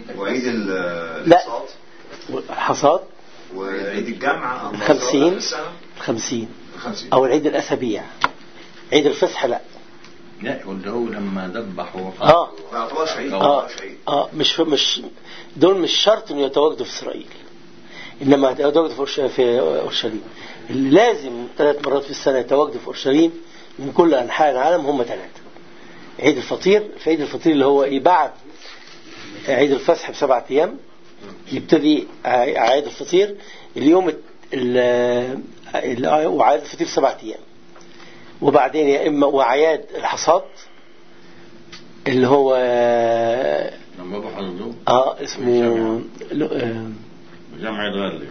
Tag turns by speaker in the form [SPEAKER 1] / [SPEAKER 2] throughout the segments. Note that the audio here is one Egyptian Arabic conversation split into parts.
[SPEAKER 1] وعيد ال-
[SPEAKER 2] لا.
[SPEAKER 1] الحصاد
[SPEAKER 2] حصاد
[SPEAKER 1] وعيد الجمعة أو
[SPEAKER 2] خمسين.
[SPEAKER 1] آخر السنة.
[SPEAKER 2] خمسين
[SPEAKER 1] خمسين
[SPEAKER 2] أو العيد الأسابيع عيد الفصح لا
[SPEAKER 3] لا واللي هو لما ذبحوا
[SPEAKER 2] آه.
[SPEAKER 1] ما يعتبرش عيد ما
[SPEAKER 2] آه
[SPEAKER 1] يعتبرش عيد
[SPEAKER 2] آه مش مش دول مش شرط إنه يتواجدوا في إسرائيل إنما يتواجدوا في أورش- في أورشليم اللي لازم ثلاث مرات في السنة يتواجدوا في أورشليم من كل أنحاء العالم هم ثلاثة عيد الفطير في عيد الفطير اللي هو إيه بعد عيد الفصح بسبعة أيام يبتدي ع- عيد الفطير اليوم الت- ال- ال- وعيد الفطير سبعة أيام وبعدين يا إما وعياد الحصاد اللي هو
[SPEAKER 3] لما بحضروا
[SPEAKER 2] اه اسمه لو- آه،
[SPEAKER 3] جمع الغالي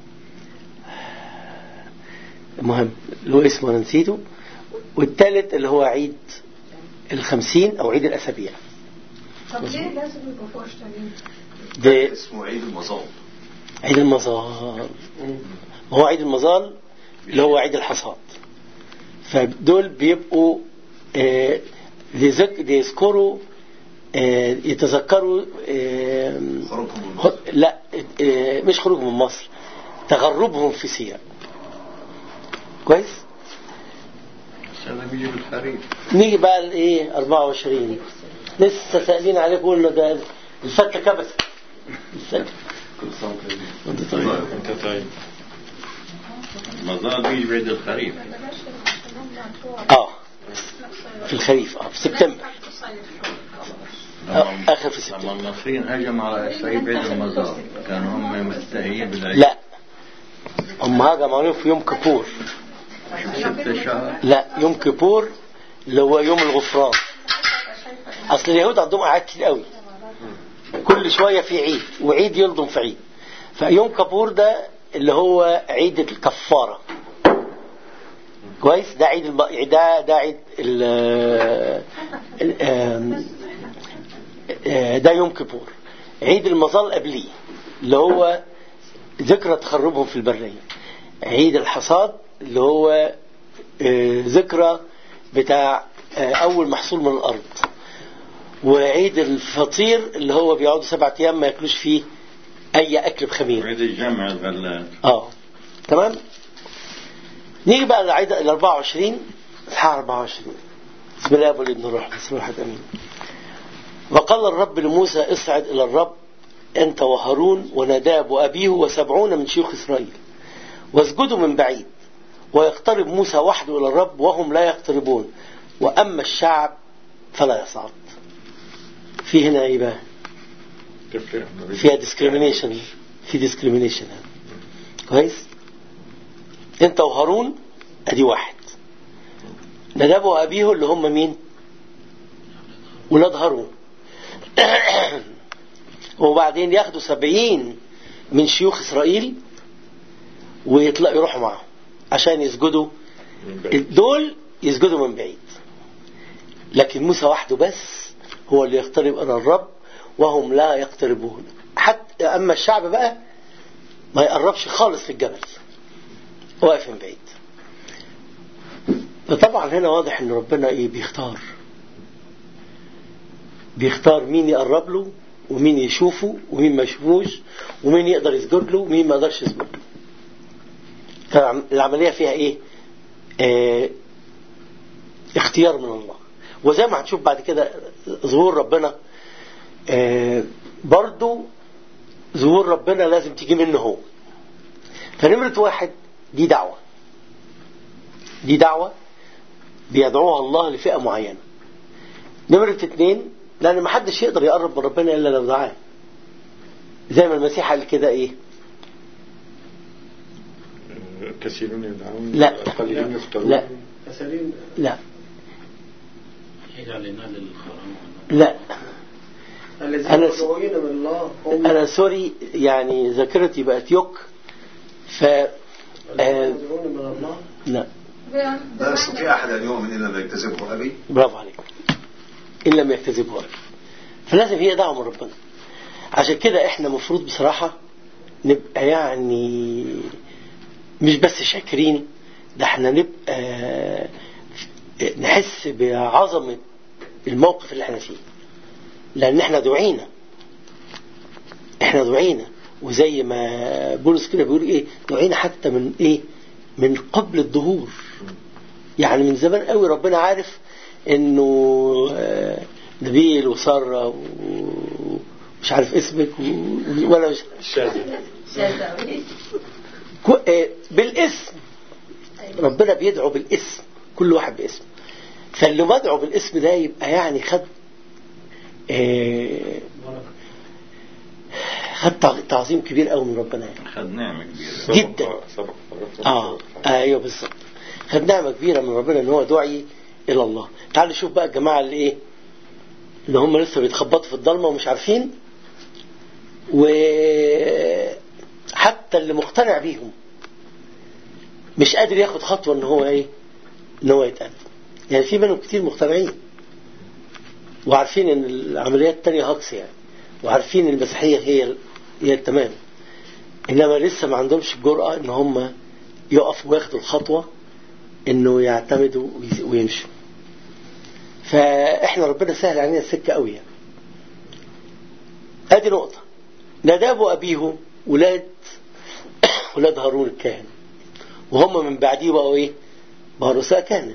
[SPEAKER 2] مهم له اسمه انا نسيته والثالث اللي هو عيد الخمسين او عيد الاسابيع
[SPEAKER 4] طب ليه لازم يبقى في اورشليم؟
[SPEAKER 2] ده
[SPEAKER 1] اسمه عيد المظال
[SPEAKER 2] عيد المظال هو عيد المظال اللي هو عيد الحصاد فدول بيبقوا آه، لذك- ليذكروا آه، يتذكروا آه،
[SPEAKER 1] خروجهم من
[SPEAKER 2] خ-
[SPEAKER 1] مصر.
[SPEAKER 2] لا آه، مش خروج من مصر تغربهم في سينا كويس
[SPEAKER 3] بس هذا بيجي بالخريف
[SPEAKER 2] نيجي بقى لايه 24 لسه سائلين عليكم قلنا ده الفكه كبسه الفكة.
[SPEAKER 3] كل سنة وطيب.
[SPEAKER 2] وانت طيب
[SPEAKER 3] انت طيب المزار بيجي بعيد الخريف
[SPEAKER 2] اه في الخريف اه في سبتمبر آه، اخر في
[SPEAKER 3] لما
[SPEAKER 2] سبتمبر
[SPEAKER 3] المصريين هجموا على اسرائيل بعيد المزار كانوا هم مستهيئين بالعيد
[SPEAKER 2] لا هم هاجموا عليهم في يوم كيبور
[SPEAKER 3] ست شهر
[SPEAKER 2] لا يوم كيبور اللي هو يوم الغفران اصل اليهود عندهم اعياد كتير قوي كل شويه في عيد وعيد يلضم في عيد فيوم كيبور ده اللي هو عيد الكفاره كويس ده عيد الب... ده ده عيد ال... ال- آم، آه، ده يوم كيبور عيد المظال قبليه اللي هو ذكرى تخربهم في البرية عيد الحصاد اللي هو آه، ذكرى بتاع آه، أول محصول من الأرض وعيد الفطير اللي هو بيقعدوا سبعة أيام ما ياكلوش فيه أي أكل بخمير
[SPEAKER 3] بعيد الجمع الغلات
[SPEAKER 2] اه تمام نيجي بقى للعيد ال 24 اصحاح 24 بسم الله والابن الروح بسم الله الواحد امين وقال الرب لموسى اصعد الى الرب انت وهارون وناداب وابيه وسبعون من شيوخ اسرائيل واسجدوا من بعيد ويقترب موسى وحده الى الرب وهم لا يقتربون واما الشعب فلا يصعد في هنا ايه بقى
[SPEAKER 3] تفرق ما بين-
[SPEAKER 2] فيها ديسكريميشن في ديسكريميشن كويس انت وهارون ادي واحد نداب وابيه اللي هم مين ولاد هارون وبعدين ياخدوا سبعين من شيوخ اسرائيل ويطلعوا يروحوا معاهم عشان يسجدوا
[SPEAKER 3] من بعيد.
[SPEAKER 2] دول يسجدوا من بعيد لكن موسى وحده بس هو اللي يقترب إلى الرب وهم لا يقتربون حتى أما الشعب بقى ما يقربش خالص في الجبل واقف من بعيد فطبعا هنا واضح ان ربنا ايه بيختار بيختار مين يقرب له ومين يشوفه ومين ما يشوفوش ومين يقدر يسجد له ومين ما يقدرش يسجد له فالعملية فيها ايه آه اختيار من الله وزي ما هنشوف بعد كده ظهور ربنا آه برضو ظهور ربنا لازم تيجي منه هو فنمرة واحد دي دعوة دي دعوة بيدعوها الله لفئة معينة نمرة اتنين لأن ما حدش يقدر يقرب من ربنا إلا لو دعاه زي ما المسيح قال كده إيه
[SPEAKER 5] كثيرون يدعون
[SPEAKER 2] لا.
[SPEAKER 5] قليلين يختارون
[SPEAKER 2] لا
[SPEAKER 6] كسلين
[SPEAKER 2] لا
[SPEAKER 7] يجعل لنا للخرام
[SPEAKER 2] لا
[SPEAKER 6] الذين
[SPEAKER 2] أنا س-
[SPEAKER 6] مدعوين من الله هم
[SPEAKER 2] أنا سوري يعني ذاكرتي بقت يك ف آه،
[SPEAKER 6] مدعوون من الله
[SPEAKER 2] لا
[SPEAKER 1] لا يستطيع أحد أن يؤمن إلا ما يكتسبه أبي
[SPEAKER 2] برافو عليك إن لم يكتذبه أبي فلازم هي دعوة من ربنا عشان كده احنا مفروض بصراحة نبقى يعني مش بس شاكرين ده احنا نبقى نحس بعظمة الموقف اللي احنا فيه لأن احنا دعينا احنا دعينا وزي ما بولس كده بيقول ايه دعينا حتى من ايه من قبل الظهور يعني من زمان قوي ربنا عارف انه آه، نبيل وساره ومش عارف اسمك و- ولا مش
[SPEAKER 5] الشاذي
[SPEAKER 2] كو- آه، بالاسم ربنا بيدعو بالاسم كل واحد باسم فاللي مدعو بالاسم ده يبقى يعني خد آه، خد تع- تعظيم كبير قوي من ربنا يعني.
[SPEAKER 3] خد نعمة كبيرة
[SPEAKER 2] جدا.
[SPEAKER 5] سبق سبق
[SPEAKER 2] اه ايوه بالظبط خد نعمه كبيره من ربنا ان هو دعي الى الله تعال نشوف بقى الجماعه اللي ايه اللي هم لسه بيتخبطوا في الضلمه ومش عارفين وحتى اللي مقتنع بيهم مش قادر ياخد خطوه ان هو ايه ان هو يتقدم يعني في منهم كتير مقتنعين وعارفين ان العمليات التانية هكس يعني وعارفين المسيحيه هي هي التمام انما لسه ما عندهمش الجرأة ان هم يقفوا وياخدوا الخطوة انه يعتمدوا ويز- ويمشوا فاحنا ربنا سهل علينا السكة قوي يعني. ادي نقطة نداب وابيه ولاد ولاد هارون الكاهن وهم من بعديه بقوا ايه بقوا رؤساء كهنة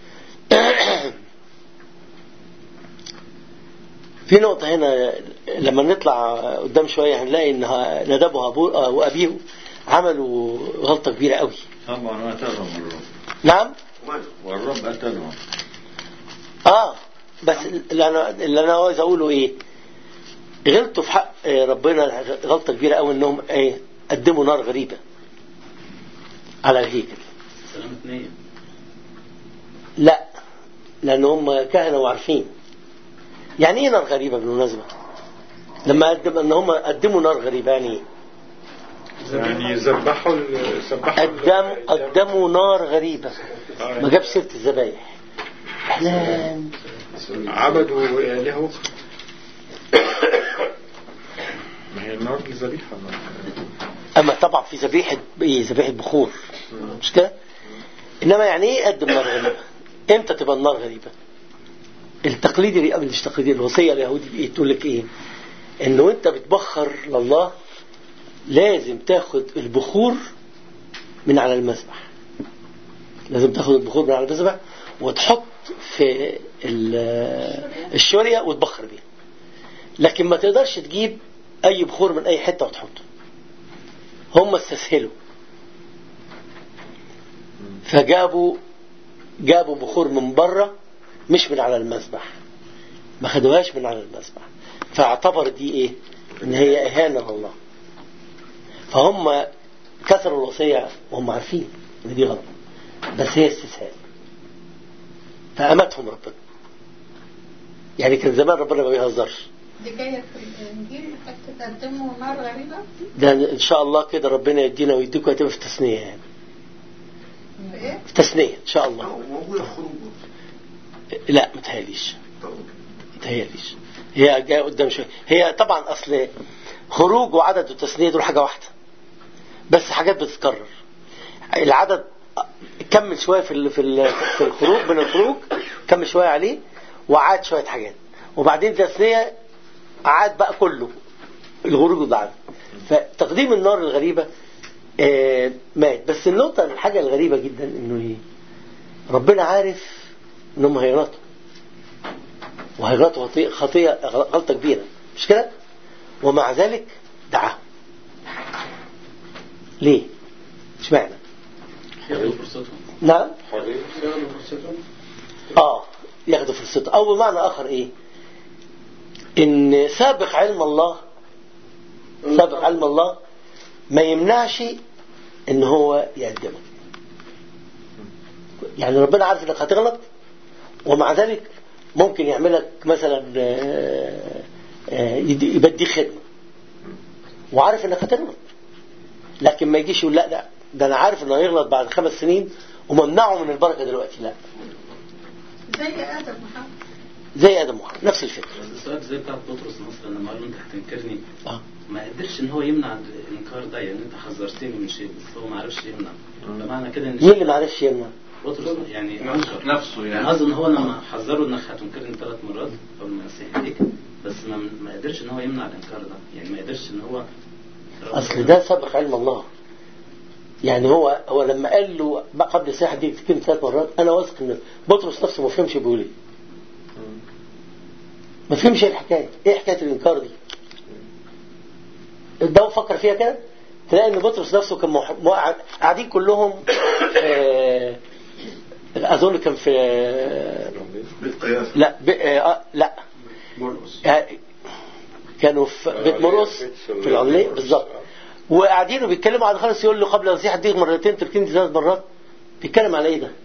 [SPEAKER 2] في نقطة هنا لما نطلع قدام شوية هنلاقي ان نداب وأبوه- وابيه عملوا غلطة كبيرة قوي
[SPEAKER 3] طبعا وأتلهم الرب
[SPEAKER 2] نعم
[SPEAKER 3] والرب أتلهم
[SPEAKER 2] اه بس اللي انا اللي انا عاوز اقوله ايه غلطوا في حق آه، ربنا غلطه كبيره قوي انهم ايه قدموا نار غريبه على الهيكل
[SPEAKER 7] سلامة نية
[SPEAKER 2] لا لان هم كهنه وعارفين يعني ايه نار غريبه بالمناسبه لما قدم ان هم قدموا نار غريبه يعني ايه
[SPEAKER 5] يعني ذبحوا ال- ذبحوا ال-
[SPEAKER 2] قدموا قدموا نار غريبه ما جابش سيره الذبايح احلام
[SPEAKER 5] عبدوا آلهه ما هي النار الذبيحة
[SPEAKER 2] اما طبعا في ذبيحه ايه ذبيحه بخور مش كده انما يعني ايه قدم نار غريبه امتى تبقى النار غريبه التقليدي قبل مش تقليدي الوصيه اليهودي ايه تقول لك ايه انه انت بتبخر لله لازم تاخد البخور من على المذبح لازم تاخد البخور من على المذبح وتحط في ال- الشوريه وتبخر بيها لكن ما تقدرش تجيب اي بخور من اي حته وتحطه هم استسهلوا فجابوا جابوا بخور من بره مش من على المذبح ما خدوهاش من على المذبح فاعتبر دي ايه ان هي اهانه لله فهم كسروا الوصيه وهم عارفين ان دي غلط بس هي استسهال فامتهم ربنا يعني كان زمان ربنا ما بيهزرش
[SPEAKER 4] دي جاية في الإنجيل حتى تقدموا نار غريبة
[SPEAKER 2] ده ان شاء الله كده ربنا يدينا ويديكم هتبقى في تثنيه يعني
[SPEAKER 4] إيه؟
[SPEAKER 2] في تثنيه ان شاء الله
[SPEAKER 1] موجودة في خروج
[SPEAKER 2] لا متهيأليش
[SPEAKER 1] طب
[SPEAKER 2] متهيأليش هي جايه قدام شويه هي طبعا اصل خروج وعدد وتثنيه دول حاجه واحده بس حاجات بتتكرر العدد كمل شويه في ال- في ال- في الخروج من الخروج كمل شويه عليه وعاد شويه حاجات وبعدين تثنيه عاد بقى كله الخروج والعدد فتقديم النار الغريبه آه، مات بس النقطه الحاجه الغريبه جدا انه ايه ربنا عارف انهم هيغلطوا وهيغلطوا خطيئة, خطيئة غلطة كبيرة مش كده ومع ذلك دعاهم ليه مش معنى
[SPEAKER 7] ياخدوا فرصتهم
[SPEAKER 2] نعم
[SPEAKER 5] حرية
[SPEAKER 6] ياخدوا فرصتهم
[SPEAKER 2] اه ياخدوا فرصته او بمعنى اخر ايه ان سابق علم الله سابق علم الله ما يمنعش ان هو يقدمك يعني ربنا عارف انك هتغلط ومع ذلك ممكن يعملك مثلا آه، آه، يدي- يبديك خدمه وعارف انك هتغلط لكن ما يجيش يقول لا لا ده انا عارف انه هيغلط بعد خمس سنين وممنعه من البركه دلوقتي لا
[SPEAKER 4] زي آدم محمد
[SPEAKER 2] زي ادم وحواء نفس الفكره
[SPEAKER 7] بس السؤال زي بتاع بطرس مثلا لما قال له انت هتنكرني
[SPEAKER 2] اه
[SPEAKER 7] ما قدرش ان هو يمنع الانكار ده يعني انت حذرتني من شيء بس هو ما عرفش يمنع فمعنى كده ان
[SPEAKER 2] مين اللي ما عرفش يمنع
[SPEAKER 7] بطرس يعني انكر
[SPEAKER 3] نفسه
[SPEAKER 7] يعني
[SPEAKER 3] يعني
[SPEAKER 7] قصدي ان هو لما حذره انك هتنكرني ثلاث مرات قبل ما المسيح يجيك بس ما ما قدرش ان هو يمنع الانكار ده يعني ما قدرش ان هو
[SPEAKER 2] اصل ده سبق علم الله يعني هو هو لما قال له بقى قبل الساحه دي تتكلم ثلاث مرات انا واثق ان بطرس نفسه ما فهمش بيقول ايه ما فهمش ايه الحكايه ايه حكايه الانكار دي ده فكر فيها كده تلاقي ان بطرس نفسه كان مح- مو- قاعدين كلهم في اظن كان في
[SPEAKER 1] بيت قيافة
[SPEAKER 2] لا ب... آه لا
[SPEAKER 1] مرقس
[SPEAKER 2] آه، كانوا في بيت مرقس في العلية بالظبط وقاعدين وبيتكلموا على خالص يقول له قبل نصيحة ديك مرتين تركين ثلاث مرات بيتكلم على ايه ده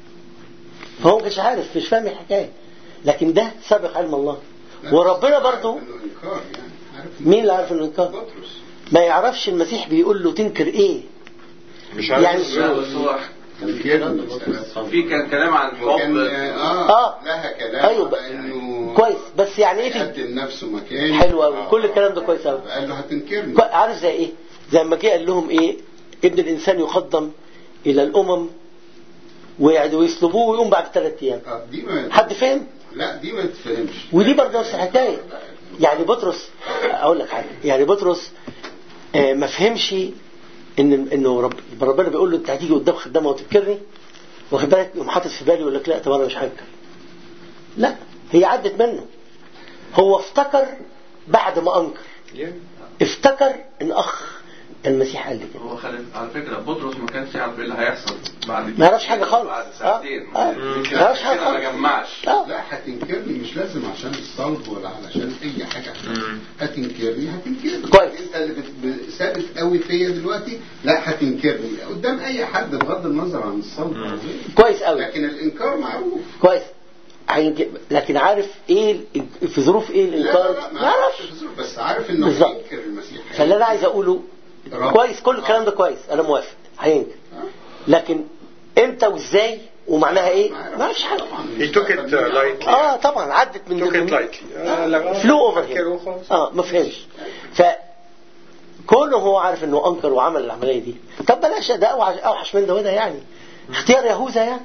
[SPEAKER 2] فهو ما كانش عارف مش فاهم الحكاية لكن ده سابق علم الله وربنا برضه
[SPEAKER 8] انكار يعني عارف
[SPEAKER 2] مين اللي عارف الانكار
[SPEAKER 8] بطرس
[SPEAKER 2] ما يعرفش المسيح بيقول له تنكر ايه
[SPEAKER 5] مش عارف
[SPEAKER 2] يعني-
[SPEAKER 5] ازاي.
[SPEAKER 3] لا بس هو
[SPEAKER 8] كان كلمة
[SPEAKER 3] في كان كلام عن
[SPEAKER 8] وكان
[SPEAKER 3] الحب
[SPEAKER 8] اه,
[SPEAKER 2] آه.
[SPEAKER 8] لها كلام
[SPEAKER 2] أيوة
[SPEAKER 8] على انه
[SPEAKER 2] كويس بس يعني ايه في
[SPEAKER 8] يقدم نفسه مكان
[SPEAKER 2] حلو قوي كل الكلام ده كويس قوي
[SPEAKER 8] قال له هتنكرني
[SPEAKER 2] كو- عارف زي ايه زي ما جه قال لهم ايه ابن الانسان يقدم الى الامم ويعني ويصلبوه ويقوم بعد ثلاث ايام
[SPEAKER 8] آه، دي ما
[SPEAKER 2] حد فهم
[SPEAKER 8] لا دي ما تفهمش
[SPEAKER 2] ودي برضه نفس الحكايه يعني بطرس اقول لك حاجه يعني بطرس آه، ما فهمش ان انه رب ربنا بيقول له انت هتيجي قدام خدامه وتذكرني واخد بالك يقوم حاطط في بالي يقول لك لا طب انا مش هنكر لا هي عدت منه هو افتكر بعد ما انكر افتكر ان اخ المسيح قال لي كده
[SPEAKER 3] هو خلي على فكره بطرس ما كانش يعرف ايه اللي هيحصل بعد
[SPEAKER 2] ما يعرفش حاجة خالص.
[SPEAKER 3] بعد
[SPEAKER 2] آه.
[SPEAKER 3] ساعتين
[SPEAKER 2] آه.
[SPEAKER 3] يمكن
[SPEAKER 2] ما يعرفش
[SPEAKER 3] عشان
[SPEAKER 2] حاجة
[SPEAKER 3] كده ما
[SPEAKER 2] خالص.
[SPEAKER 3] جمعش
[SPEAKER 2] اه
[SPEAKER 8] لا هتنكرني مش لازم عشان الصلب ولا علشان اي حاجه هتنكرني هتنكرني
[SPEAKER 2] كويس.
[SPEAKER 8] انت اللي بت- ب- ثابت قوي فيا دلوقتي لا هتنكرني قدام اي حد بغض النظر عن الصلب أو غيره.
[SPEAKER 2] كويس قوي
[SPEAKER 8] لكن الانكار معروف
[SPEAKER 2] كويس هينك- لكن عارف ايه ال- في ظروف ايه
[SPEAKER 8] لا
[SPEAKER 2] الانكار
[SPEAKER 8] لا لا
[SPEAKER 2] ما
[SPEAKER 8] ما
[SPEAKER 2] يعرفش
[SPEAKER 8] اعرفش بس عارف انه
[SPEAKER 2] بالظبط.
[SPEAKER 8] هينكر المسيح
[SPEAKER 2] فاللي انا عايز اقوله
[SPEAKER 8] رب.
[SPEAKER 2] كويس كل الكلام ده كويس انا موافق هينكر لكن امتى وازاي ومعناها ايه ما اعرفش حاجه
[SPEAKER 5] He took it uh, lightly.
[SPEAKER 2] اه طبعا عدت من
[SPEAKER 5] took it lightly. آه، لا،
[SPEAKER 2] فلو اوفر
[SPEAKER 5] فكر وخلاص.
[SPEAKER 2] اه ما فهمش ف كونه هو عارف انه انكر وعمل العمليه دي طب بلاش ده أوحش- اوحش من ده وده يعني اختيار يهوذا يعني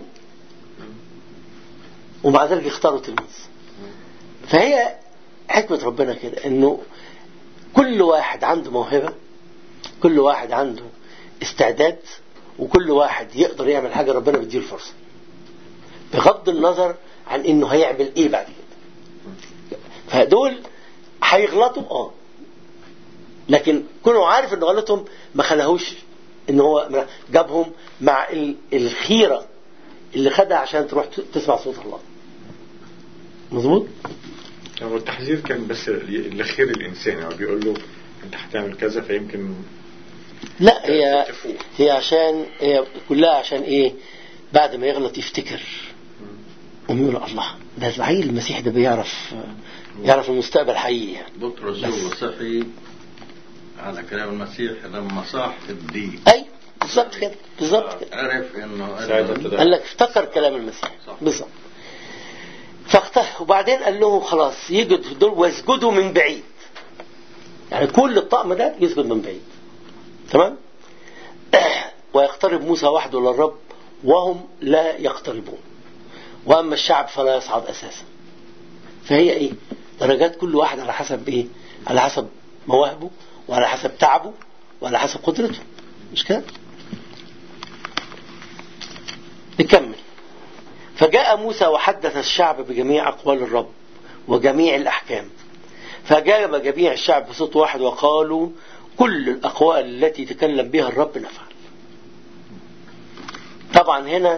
[SPEAKER 2] ومع ذلك اختاروا تلميذ فهي حكمة ربنا كده انه كل واحد عنده موهبة كل واحد عنده استعداد وكل واحد يقدر يعمل حاجة ربنا بيديله فرصة بغض النظر عن انه هيعمل ايه بعد كده فدول هيغلطوا اه لكن كونه عارف ان غلطهم ما خلاهوش ان هو جابهم مع ال- الخيرة اللي خدها عشان تروح ت- تسمع صوت الله مظبوط
[SPEAKER 5] هو التحذير كان بس لخير الانسان يعني بيقول له انت هتعمل كذا فيمكن
[SPEAKER 2] لا هي
[SPEAKER 5] تفوق.
[SPEAKER 2] هي عشان هي كلها عشان ايه بعد ما يغلط يفتكر ويقول الله ده العيل المسيح ده بيعرف يعرف المستقبل حقيقي يعني
[SPEAKER 3] بطرس
[SPEAKER 2] بس.
[SPEAKER 3] هو صحي على كلام المسيح لما صاح في الدين
[SPEAKER 2] ايوه بالظبط كده بالظبط كده
[SPEAKER 3] عرف انه
[SPEAKER 5] ساعتها ابتدى.
[SPEAKER 2] قال لك افتكر كلام المسيح
[SPEAKER 3] صح.
[SPEAKER 2] بالظبط فاخته وبعدين قال لهم خلاص يجد دول واسجدوا من بعيد يعني كل الطقم ده يسجد من بعيد تمام ويقترب موسى وحده للرب وهم لا يقتربون واما الشعب فلا يصعد اساسا فهي ايه درجات كل واحد على حسب ايه على حسب مواهبه وعلى حسب تعبه وعلى حسب قدرته مش كده نكمل فجاء موسى وحدث الشعب بجميع أقوال الرب وجميع الأحكام فجاب جميع الشعب بصوت واحد وقالوا كل الأقوال التي تكلم بها الرب نفعل طبعا هنا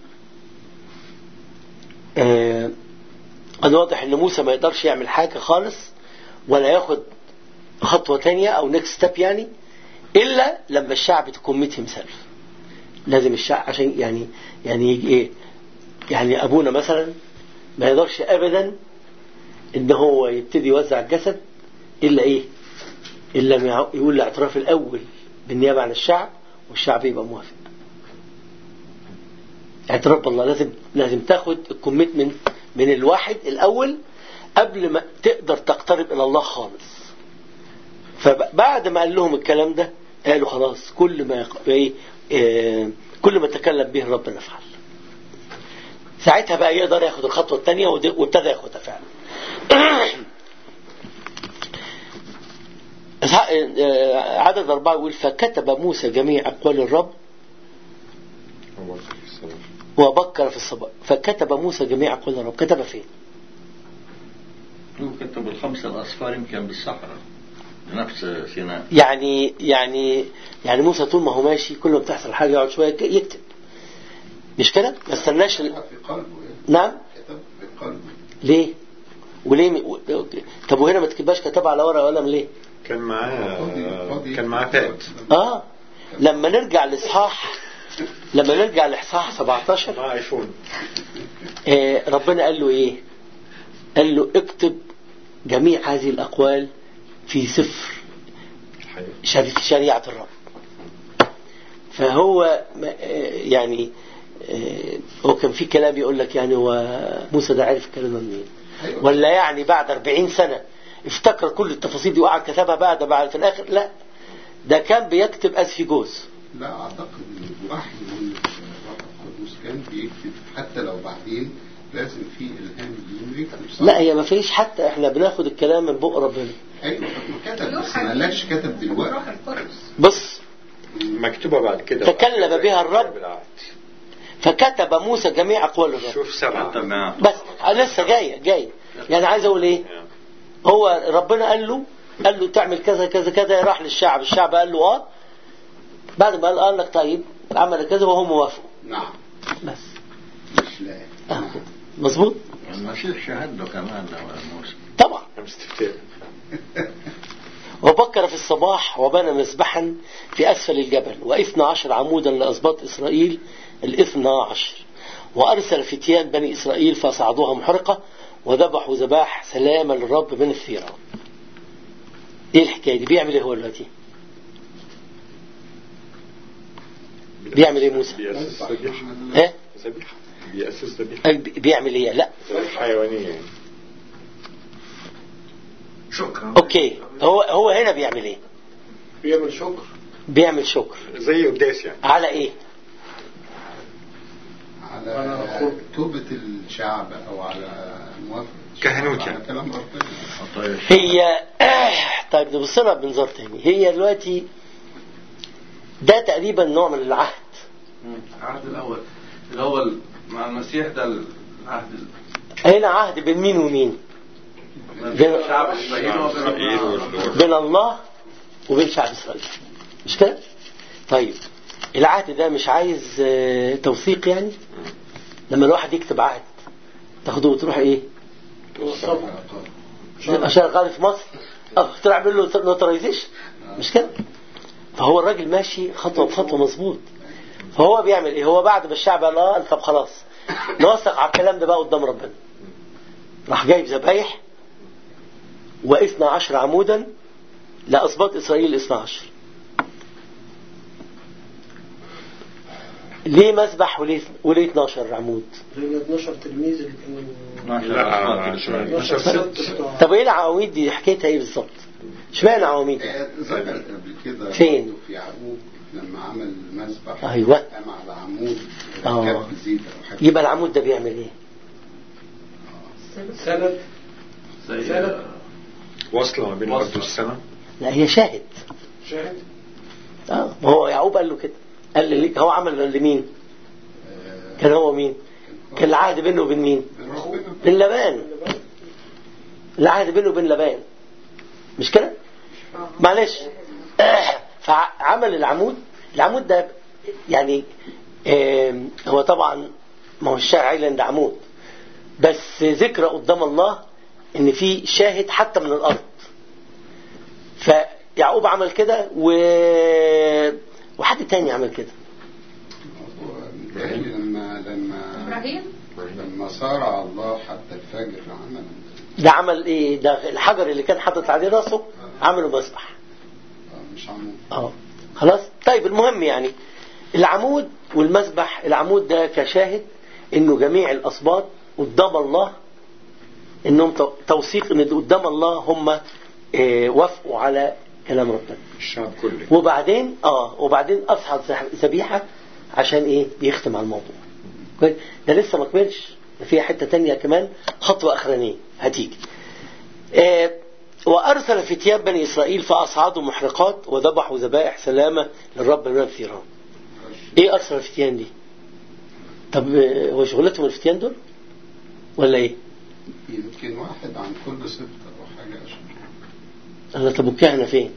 [SPEAKER 2] آه قد واضح ان موسى ما يقدرش يعمل حاجة خالص ولا ياخد خطوة تانية او نكست ستيب يعني الا لما الشعب تكمت himself لازم الشعب عشان يعني يعني يجي ايه يعني ابونا مثلا ما يقدرش ابدا ان هو يبتدي يوزع الجسد الا ايه الا لما يع- يقول الاعتراف الاول بالنيابه عن الشعب والشعب يبقى موافق اعتراف بالله لازم لازم تاخد الكوميتمنت من الواحد الاول قبل ما تقدر تقترب الى الله خالص فبعد ما قال لهم الكلام ده قالوا خلاص كل ما يق... إيه آه، كل ما تكلم به الرب نفعل ساعتها بقى يقدر ياخد الخطوة الثانية ود- وابتدى ياخدها فعلا إسحاق- آه، عدد أربعة يقول فكتب موسى جميع أقوال الرب
[SPEAKER 5] هو في الصلاة.
[SPEAKER 2] وبكر في الصباح فكتب موسى جميع أقوال الرب كتب فين
[SPEAKER 3] هو كتب الخمسة الأصفار يمكن بالصحراء نفس سيناء
[SPEAKER 2] يعني يعني يعني موسى طول ما هو ماشي كل ما بتحصل حاجة يقعد شوية ك- يكتب مش كده ما استناش ال...
[SPEAKER 8] في قلبه يعني.
[SPEAKER 2] نعم
[SPEAKER 8] كتب في قلبه
[SPEAKER 2] ليه وليه م... و- طب وهنا ما تكتبهاش كتبها على ورقة وقلم ليه
[SPEAKER 5] كان معاه
[SPEAKER 8] فاضي- فاضي.
[SPEAKER 5] كان معاه باد
[SPEAKER 2] اه لما نرجع لاصحاح لما نرجع لاصحاح 17
[SPEAKER 5] معاه ايفون
[SPEAKER 2] آه ربنا قال له ايه قال له اكتب جميع هذه الاقوال في سفر
[SPEAKER 5] الحقيقة
[SPEAKER 2] شري- في شريعة الرب فهو ما- آه، يعني آه، هو كان في كلام يقول لك يعني هو موسى ده عارف الكلام ده منين
[SPEAKER 8] أيوة.
[SPEAKER 2] ولا يعني بعد 40 سنة افتكر كل التفاصيل دي وقعد كتبها بعد بعد في الاخر لا ده كان بيكتب اسفيجوز
[SPEAKER 8] لا اعتقد ان الوحي من الروح القدس كان بيكتب حتى لو بعدين لازم في الهام ليه يكتب صح
[SPEAKER 2] لا هي ما فيش حتى احنا بناخد الكلام من بق ربنا
[SPEAKER 8] ايوه كتب بس ما قالكش كتب دلوقتي
[SPEAKER 4] روح القدس
[SPEAKER 2] بص
[SPEAKER 5] مكتوبة بعد كده
[SPEAKER 2] تكلم بها الرب.
[SPEAKER 5] بالعهد.
[SPEAKER 2] فكتب موسى جميع اقوال الرب
[SPEAKER 5] شوف سبعة
[SPEAKER 3] كتب معاه
[SPEAKER 2] بس أنا لسه جاية جاية يعني عايز اقول ايه هو ربنا قال له قال له تعمل كذا كذا كذا راح للشعب الشعب قال له اه بعد ما قال قال لك طيب عمل كذا وهم وافقوا
[SPEAKER 8] نعم
[SPEAKER 2] بس
[SPEAKER 8] مش لا
[SPEAKER 2] آه. مظبوط
[SPEAKER 3] المسيح شهد له كمان لو موسى
[SPEAKER 2] طبعا
[SPEAKER 5] أنا استفتاء
[SPEAKER 2] وبكر في الصباح وبنى مسبحا في أسفل الجبل وإثنى عشر عمودا لأسباط إسرائيل الإثنى عشر وأرسل فتيان بني إسرائيل فصعدوها محرقة وذبحوا ذباح سلامة للرب من الثيران إيه الحكاية دي بيعمل إيه هو دلوقتي بيعمل إيه موسى
[SPEAKER 5] بيأسس ذبيحة
[SPEAKER 2] إيه
[SPEAKER 5] ذبيحة بيأسس ذبيحة
[SPEAKER 2] بيعمل إيه لا
[SPEAKER 5] حيوانية يعني
[SPEAKER 1] شكرا
[SPEAKER 2] أوكي هو هو هنا بيعمل إيه
[SPEAKER 6] بيعمل شكر
[SPEAKER 2] بيعمل شكر
[SPEAKER 5] زي قداس يعني
[SPEAKER 2] على إيه
[SPEAKER 8] على توبة الشعب او على موافقة الشعب
[SPEAKER 5] كهنوت
[SPEAKER 8] على
[SPEAKER 5] يعني.
[SPEAKER 8] كلام ربنا
[SPEAKER 3] خطايا الشعب.
[SPEAKER 2] هي طيب نبص لها بمنظار تاني هي دلوقتي ده تقريبا نوع من العهد
[SPEAKER 9] العهد الأول اللي هو ال- مع المسيح ده العهد ال-
[SPEAKER 2] هنا عهد بين مين ومين بين,
[SPEAKER 9] شعب إسرائيل وبين
[SPEAKER 5] إسرائيل
[SPEAKER 9] الله.
[SPEAKER 5] واللورد.
[SPEAKER 2] بين الله وبين شعب اسرائيل مش كده طيب العهد ده مش عايز آه، توثيق يعني لما الواحد يكتب عهد تاخده وتروح ايه عشان قاعد في مصر اه تعمل له نوترايزيشن مش كده فهو الراجل ماشي خطوه بخطوه مظبوط فهو بيعمل ايه هو بعد ما الشعب قال اه قال طب خلاص نوثق على الكلام ده بقى قدام ربنا راح جايب ذبايح واثنى عشر عمودا لأسباط إسرائيل اثنى عشر ليه مسبح وليه وليه 12 عمود
[SPEAKER 6] لأن 12 تلميذ اللي كانوا
[SPEAKER 3] 12
[SPEAKER 5] لا
[SPEAKER 3] أصفار.
[SPEAKER 5] 12 ست
[SPEAKER 6] بتوع-
[SPEAKER 2] طب ايه العواميد دي حكايتها ايه بالظبط اشمعنى عواميد
[SPEAKER 8] آه، ذكر قبل كده
[SPEAKER 2] فين؟
[SPEAKER 8] برضه في يعقوب لما عمل المذبح
[SPEAKER 2] أيوة.
[SPEAKER 8] قام على عمود
[SPEAKER 2] آه.
[SPEAKER 8] كف زيت او حاجه
[SPEAKER 2] يبقى العمود ده بيعمل ايه
[SPEAKER 6] سند
[SPEAKER 9] زي
[SPEAKER 6] سنة.
[SPEAKER 5] واصلة ما بين الأرض والسماء
[SPEAKER 2] لا هي شاهد
[SPEAKER 6] شاهد
[SPEAKER 2] اه ما هو يعقوب قال له كده قال لي هو عمل لمين كان هو مين كان العهد بينه وبين مين
[SPEAKER 8] ربنا
[SPEAKER 2] بين لبان العهد بينه وبين لبان مش كده معلش فعمل العمود العمود ده يعني آم، هو طبعا ما هو الشارع ده عمود بس ذكرى قدام الله ان في شاهد حتى من الارض فيعقوب عمل كده و... وحد تاني عمل كده
[SPEAKER 8] هو متهيألي لما لما
[SPEAKER 4] إبراهيم
[SPEAKER 8] لما صارع الله حتى الفجر عمل
[SPEAKER 2] ده عمل ايه ده الحجر اللي كان حاطط عليه راسه عمله مسبح
[SPEAKER 8] آه، مش عمود
[SPEAKER 2] اه خلاص طيب المهم يعني العمود والمسبح العمود ده كشاهد انه جميع الاسباط قدام الله انهم تو- توثيق ان قدام الله هم آه، وافقوا على كلام ربنا
[SPEAKER 5] الشعب كله
[SPEAKER 2] وبعدين اه وبعدين اصعد ذبيحه عشان ايه يختم على الموضوع كويس؟ ده لسه ما كملش ده فيها حتة تانية كمان خطوة أخرانية هتيجي آه وأرسل فتيان بني إسرائيل فأصعدوا محرقات وذبحوا ذبائح سلامة للرب من الثيران إيه أرسل الفتيان دي طب آه، هو شغلتهم الفتيان دول ولا إيه
[SPEAKER 8] يمكن واحد عن كل سبت أو حاجة عشان
[SPEAKER 2] أنا طب الكهنة فين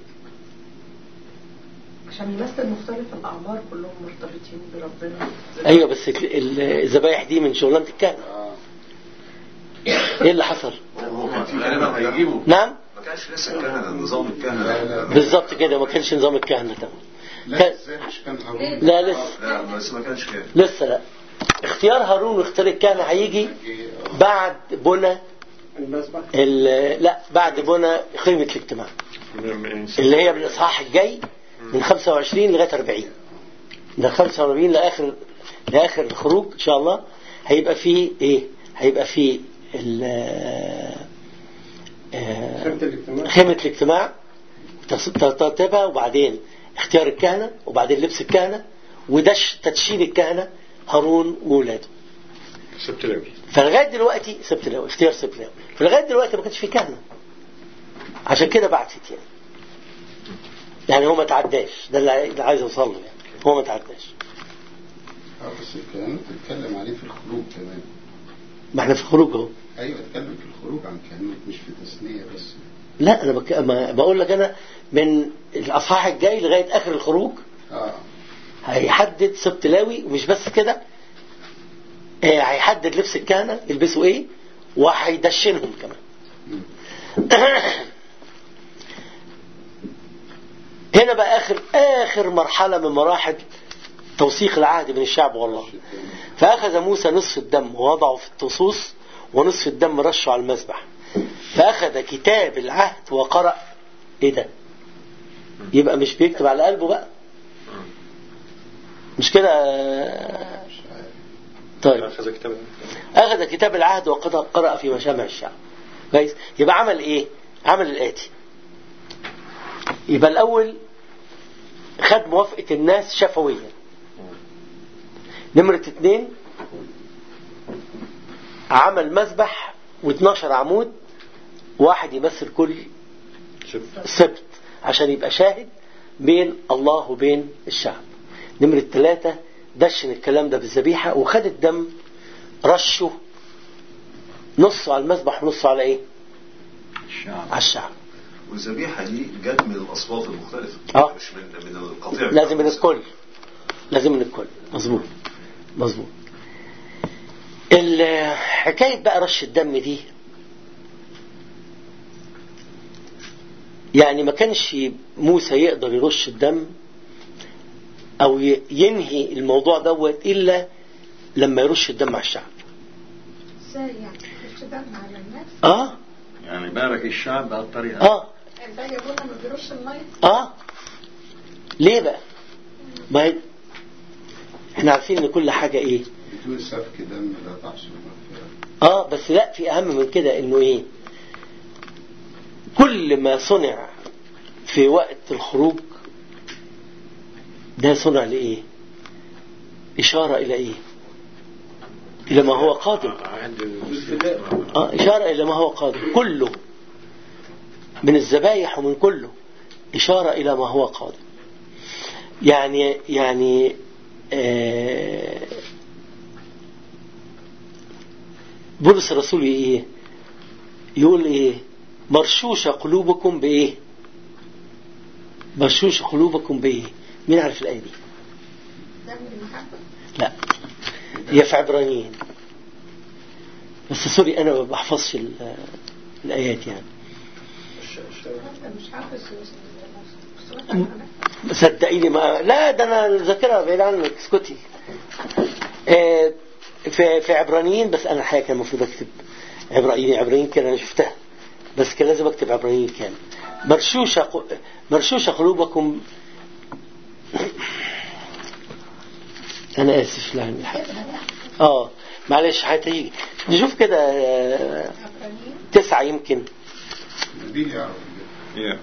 [SPEAKER 10] عشان يمثل مختلف الأعمار كلهم مرتبطين بربنا
[SPEAKER 2] أيوة بس ال- ال- الذبائح دي من شغلانة الكهنة
[SPEAKER 8] آه.
[SPEAKER 2] إيه اللي حصل
[SPEAKER 1] هو كان في
[SPEAKER 9] غالبا هيجيبوا
[SPEAKER 2] نعم
[SPEAKER 1] ما كانش لسه الكهنة نظام الكهنة
[SPEAKER 8] لا، لا.
[SPEAKER 2] بالظبط كده ما كانش نظام الكهنة تمام
[SPEAKER 8] لا
[SPEAKER 2] كان-
[SPEAKER 8] ازاي مش كان هارون
[SPEAKER 2] لا لسه
[SPEAKER 1] لا بس ما كانش كده
[SPEAKER 2] لسه لا اختيار هارون واختيار الكهنة هيجي بعد بنى
[SPEAKER 6] المسبح
[SPEAKER 2] ال- لا بعد بنى قيمة الاجتماع اللي هي من الإصحاح الجاي من 25 لغاية 40 من 45 لآخر لآخر الخروج إن شاء الله هيبقى فيه إيه؟ هيبقى فيه ال آه،
[SPEAKER 6] خيمة الاجتماع
[SPEAKER 2] خيمة الاجتماع تص- ترتيبها وبعدين اختيار الكهنة وبعدين لبس الكهنة ودش تدشين الكهنة هارون وولاده
[SPEAKER 5] سبت لاوي
[SPEAKER 2] فلغايه دلوقتي سبت لاوي اختيار سبت لاوي فلغايه دلوقتي ما كانش في كهنه عشان كده بعت فتيان يعني هو ما تعداش ده اللي اللي عايز اوصل له يعني هو ما تعداش
[SPEAKER 8] اه بس الكلام بتتكلم عليه في الخروج كمان
[SPEAKER 2] ما احنا في الخروج اهو
[SPEAKER 8] ايوه اتكلم في الخروج عن كلمة مش في تثنية بس
[SPEAKER 2] لا انا بك... ما بقول لك انا من الاصحاح الجاي لغايه اخر الخروج
[SPEAKER 8] اه
[SPEAKER 2] هيحدد سبت لاوي ومش بس كده آه، هيحدد لبس الكهنه يلبسوا ايه وهيدشنهم كمان هنا بقى اخر اخر مرحله من مراحل توثيق العهد بين الشعب والله فاخذ موسى نصف الدم ووضعه في الطصوص ونصف الدم رشه على المذبح فاخذ كتاب العهد وقرأ ايه ده يبقى مش بيكتب على قلبه بقى مش كده آه، طيب
[SPEAKER 5] أخذ كتاب
[SPEAKER 2] أخذ كتاب العهد وقرأ في مشامع الشعب كويس يبقى عمل إيه عمل الآتي يبقى الأول خد موافقة الناس شفويا نمرة اتنين عمل مذبح و12 عمود واحد يمثل كل
[SPEAKER 5] سبت
[SPEAKER 2] سبت عشان يبقى شاهد بين الله وبين الشعب نمرة ثلاثة دشن الكلام ده بالذبيحة وخد الدم رشه نصه على المذبح ونصه على ايه
[SPEAKER 3] الشعب
[SPEAKER 2] على الشعب
[SPEAKER 1] والذبيحة دي جت من الأصوات المختلفة
[SPEAKER 2] آه.
[SPEAKER 1] مش من من القطيع
[SPEAKER 2] لازم من الكل لازم من الكل مظبوط مظبوط ال- حكاية بقى رش الدم دي يعني ما كانش موسى يقدر يرش الدم او ي- ينهي الموضوع دوت الا لما يرش الدم على الشعب
[SPEAKER 4] ازاي يعني مش دم على الناس
[SPEAKER 2] اه
[SPEAKER 3] يعني بارك الشعب بهالطريقة
[SPEAKER 2] اه
[SPEAKER 4] زي ابونا ما بيرش الميه
[SPEAKER 2] اه ليه بقى ما هي- احنا عارفين ان كل حاجة ايه
[SPEAKER 8] بدون سفك دم لا تحصل مغفرة
[SPEAKER 2] اه بس لا في اهم من كده انه ايه كل ما صنع في وقت الخروج ده صنع لايه اشارة الى ايه الى ما هو قادم
[SPEAKER 5] عهد
[SPEAKER 2] اه اشارة الى ما هو قادم كله من الذبايح ومن كله اشارة الى ما هو قادم يعني يعني آه بولس الرسول ايه يقول ايه مرشوشة قلوبكم بايه مرشوشة قلوبكم بايه مين عارف الايه دي
[SPEAKER 4] دم المحبه
[SPEAKER 2] لا هي في عبرانيين بس سوري انا ما بحفظش ال- الايات يعني
[SPEAKER 4] انت مش حافظ بس
[SPEAKER 2] صدقيني ما لا ده انا ذاكرها بعيد عنك اسكتي آه، في في عبرانيين بس انا الحقيقه كان المفروض اكتب عبرانيين عبرانيين كان انا شفتها بس كان لازم اكتب عبرانيين كان مرشوشه ق- مرشوشه قلوبكم انا اسف لا اه معلش هتيجي نشوف كده آه، تسعة يمكن
[SPEAKER 8] نبيل يعرف
[SPEAKER 5] يا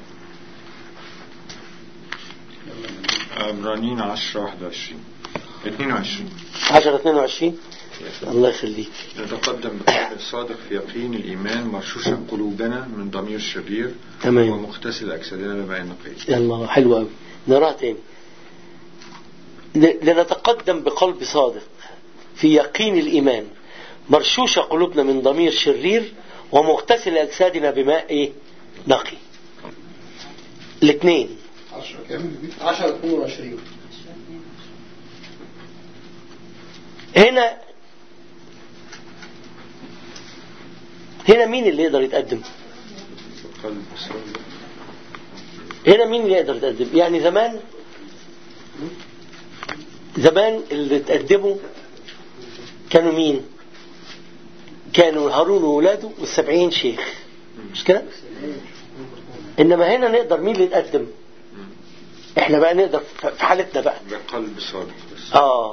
[SPEAKER 5] عبرانيين 10 21 22
[SPEAKER 2] 10 22 الله يخليك
[SPEAKER 5] نتقدم بقلب الصادق في يقين الإيمان مرشوشا قلوبنا من ضمير شرير
[SPEAKER 2] تمام
[SPEAKER 5] ومغتسل أجسادنا بماء نقي
[SPEAKER 2] يلا حلو قوي نراها تاني ل- لنتقدم بقلب صادق في يقين الإيمان مرشوشة قلوبنا من ضمير شرير ومغتسل أجسادنا بماء إيه؟ نقي الاثنين
[SPEAKER 8] 10 كام
[SPEAKER 6] 10 22
[SPEAKER 2] هنا هنا مين اللي يقدر يتقدم
[SPEAKER 5] قلب صادق
[SPEAKER 2] هنا مين اللي يقدر يتقدم يعني زمان زمان اللي تقدموا كانوا مين كانوا هارون وولاده والسبعين شيخ مش كده انما هنا نقدر مين اللي يتقدم احنا بقى نقدر في حالتنا بقى
[SPEAKER 5] بقلب صادق بس
[SPEAKER 2] آه.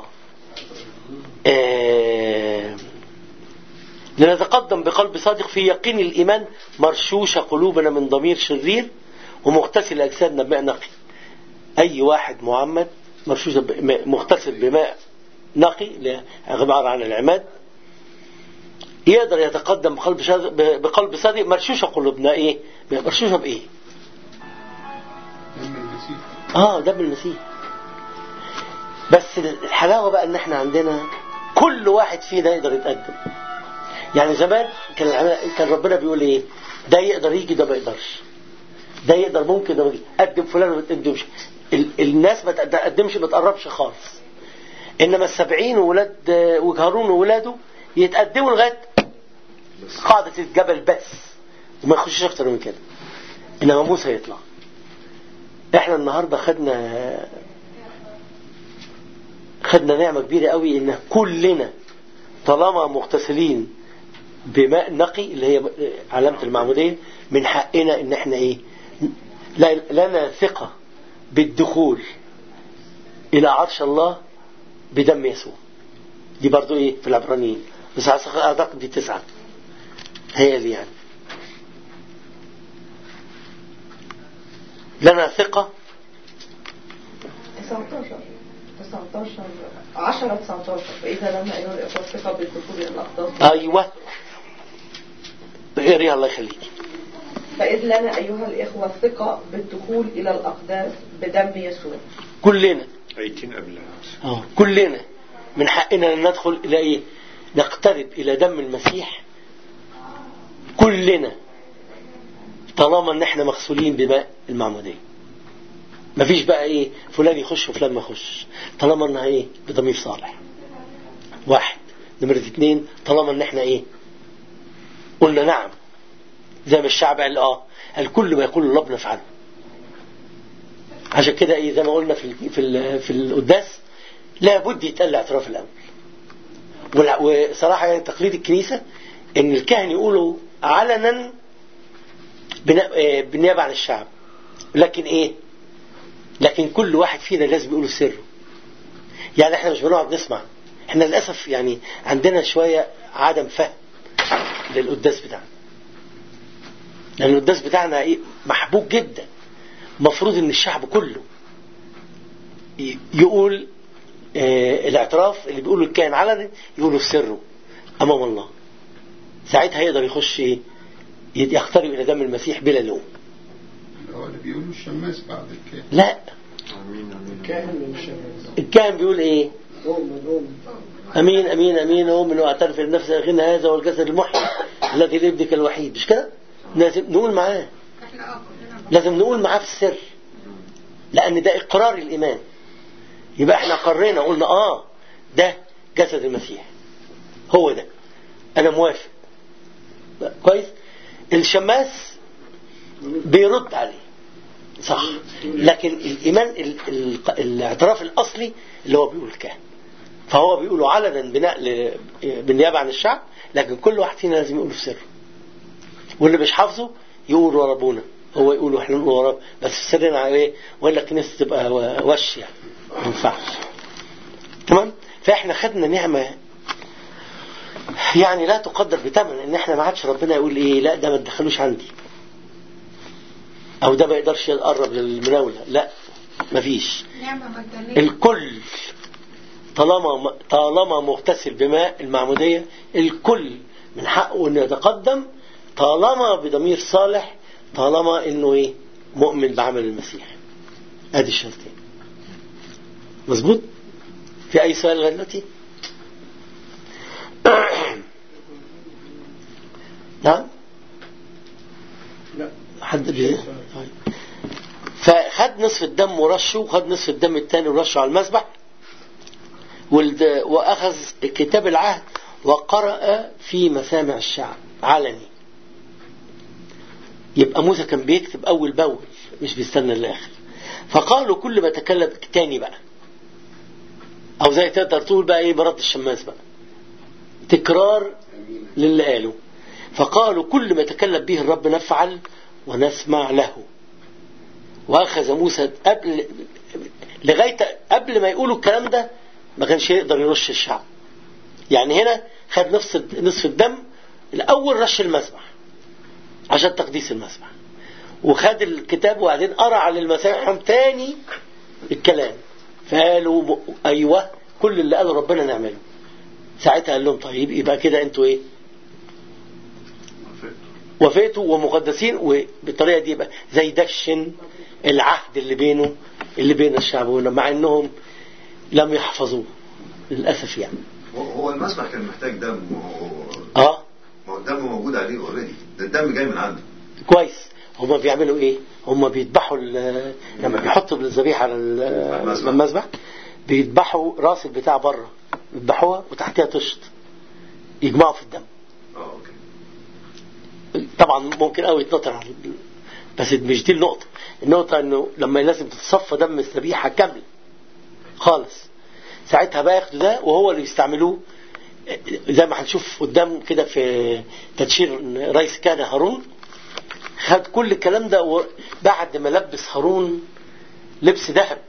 [SPEAKER 2] آه. لنتقدم بقلب صادق في يقين الإيمان مرشوشة قلوبنا من ضمير شرير ومغتسل أجسادنا بماء نقي أي واحد معمد مرشوشة ب- مغتسل بماء نقي اللي هي عبارة عن العماد يقدر يتقدم بقلب صادق بقلب صادق مرشوشة قلوبنا إيه مرشوشة بإيه
[SPEAKER 8] دم المسيح
[SPEAKER 2] اه دم المسيح بس الحلاوة بقى ان احنا عندنا كل واحد فينا يقدر يتقدم يعني زمان كان العمل- كان ربنا بيقول ايه ده يقدر يجي ده ما يقدرش ده يقدر ممكن ده ما يجي قدم فلان وما تقدمش ال- الناس ما تقدمش ما تقربش خالص انما السبعين وولاد وهارون وولاده يتقدموا لغايه قاعدة الجبل بس وما يخشوش اكتر من كده انما موسى يطلع احنا النهاردة خدنا خدنا نعمة كبيرة قوي ان كلنا طالما مغتسلين بماء نقي اللي هي علامة المعمودية من حقنا ان احنا ايه لا- لنا ثقة بالدخول الى عرش الله بدم يسوع دي برضو ايه في العبرانيين بس اعتقد دي تسعة هي دي يعني لنا ثقة
[SPEAKER 10] 19 19 10 19 فإذا لم أيها الإخوة الثقة بالدخول إلى الأقداس
[SPEAKER 2] ايوه اقريها الله يخليك
[SPEAKER 10] فإذ لنا أيها الإخوة الثقة بالدخول إلى الأقداس بدم يسوع
[SPEAKER 2] كلنا
[SPEAKER 5] أيتين قبلها
[SPEAKER 2] اه كلنا من حقنا ان ندخل الى ايه نقترب الى دم المسيح كلنا طالما ان احنا مغسولين بماء المعمودية مفيش بقى ايه فلان يخش وفلان ما يخش طالما انها ايه بضمير صالح واحد نمرة اتنين طالما ان احنا ايه قلنا نعم زي ما الشعب قال اه قال كل ما يقول الله بنفعله عشان كده ايه زي ما قلنا في ال في ال في القداس لابد يتقال الاعتراف الاول والع- وصراحه يعني تقليد الكنيسه ان الكاهن يقولوا علنا بنا- آه، بالنيابه عن الشعب لكن ايه لكن كل واحد فينا لازم يقوله سره يعني احنا مش بنقعد نسمع احنا للاسف يعني عندنا شويه عدم فهم للقداس بتاعنا لان القداس بتاعنا ايه محبوب جدا مفروض ان الشعب كله ي- يقول آه، الاعتراف اللي بيقوله الكاهن علنا يقوله في سره امام الله ساعتها يقدر يخش ايه يت- يقترب الى دم المسيح بلا لوم
[SPEAKER 8] اللي هو اللي بيقولوا الشماس بعد الكاهن
[SPEAKER 2] لا
[SPEAKER 5] آمين آمين
[SPEAKER 6] كاهن من الشمال
[SPEAKER 2] الكاهن بيقول ايه
[SPEAKER 6] أم الأم
[SPEAKER 2] امين امين امين اؤمن واعترف لنفسي ان هذا هو الجسد المحيي الذي لابنك الوحيد مش كده لازم نقول معاه
[SPEAKER 4] احنا اه كلنا
[SPEAKER 2] لازم نقول معاه في السر لان ده اقرار الايمان يبقى احنا قرينا قلنا اه ده جسد المسيح هو ده انا موافق كويس الشماس بيرد عليه صح لكن الايمان ال ال الاعتراف الاصلي اللي هو بيقول الكاهن فهو بيقوله علنا بنقل بالنيابه عن الشعب لكن كل واحد فينا لازم يقوله في سر واللي مش حافظه يقول ورا ابونا هو يقول واحنا نقول وراه بس في سرنا على ايه ولا الكنيسه تبقى و- وش يعني ما ينفعش تمام فاحنا خدنا نعمه يعني لا تقدر بثمن ان احنا ما عادش ربنا يقول ايه لا ده ما تدخلوش عندي او ده ما يقدرش يقرب للمناوله لا مفيش
[SPEAKER 4] نعمة مجانية
[SPEAKER 2] الكل طالما طالما مغتسل بماء المعمودية الكل من حقه انه يتقدم طالما بضمير صالح طالما انه ايه مؤمن بعمل المسيح ادي الشرطين مظبوط في اي سؤال لغايه دلوقتي نعم
[SPEAKER 6] لا
[SPEAKER 2] حد بي... طيب. فخد نصف الدم ورشه وخد نصف الدم الثاني ورشه على المسبح والد... واخذ كتاب العهد وقرأ في مسامع الشعب علني يبقى موسى كان بيكتب اول باول مش بيستنى للاخر فقالوا كل ما تكلم تاني بقى او زي تقدر تقول بقى ايه برد الشماس بقى تكرار للي قاله فقالوا كل ما تكلم به الرب نفعل ونسمع له واخذ موسى قبل لغايه قبل ما يقولوا الكلام ده ما كانش يقدر يرش الشعب يعني هنا خد نصف نصف الدم الاول رش المسبح عشان تقديس المسبح وخد الكتاب وبعدين قرا على المسامحهم تاني الكلام فقالوا م- ايوه كل اللي قاله ربنا نعمله ساعتها قال لهم طيب يبقى كده انتوا ايه وفيتوا ومقدسين وبالطريقه دي يبقى زي دشن العهد اللي بينه اللي بين الشعب ولا- مع انهم لم يحفظوه للاسف يعني
[SPEAKER 1] هو- هو المسبح كان محتاج دم وهو
[SPEAKER 2] اه
[SPEAKER 1] ما هو الدم موجود عليه اوريدي ده الدم جاي من عنده
[SPEAKER 2] كويس هما بيعملوا ايه هما بيذبحوا ال- لما بيحطوا الذبيحه على ال-
[SPEAKER 1] المذبح.
[SPEAKER 2] المذبح بيذبحوا راس البتاع بره يذبحوها وتحتها تشط يجمعوا في الدم
[SPEAKER 1] اه اوكي
[SPEAKER 2] طبعا ممكن قوي يتنطر على ال- بس مش دي النقطة النقطة انه لما لازم تتصفى دم الذبيحة كامل خالص ساعتها بقى ياخدوا ده وهو اللي يستعملوه زي ما هنشوف قدام كده في تدشير رئيس كان هارون خد كل الكلام ده وبعد ما لبس هارون لبس ذهب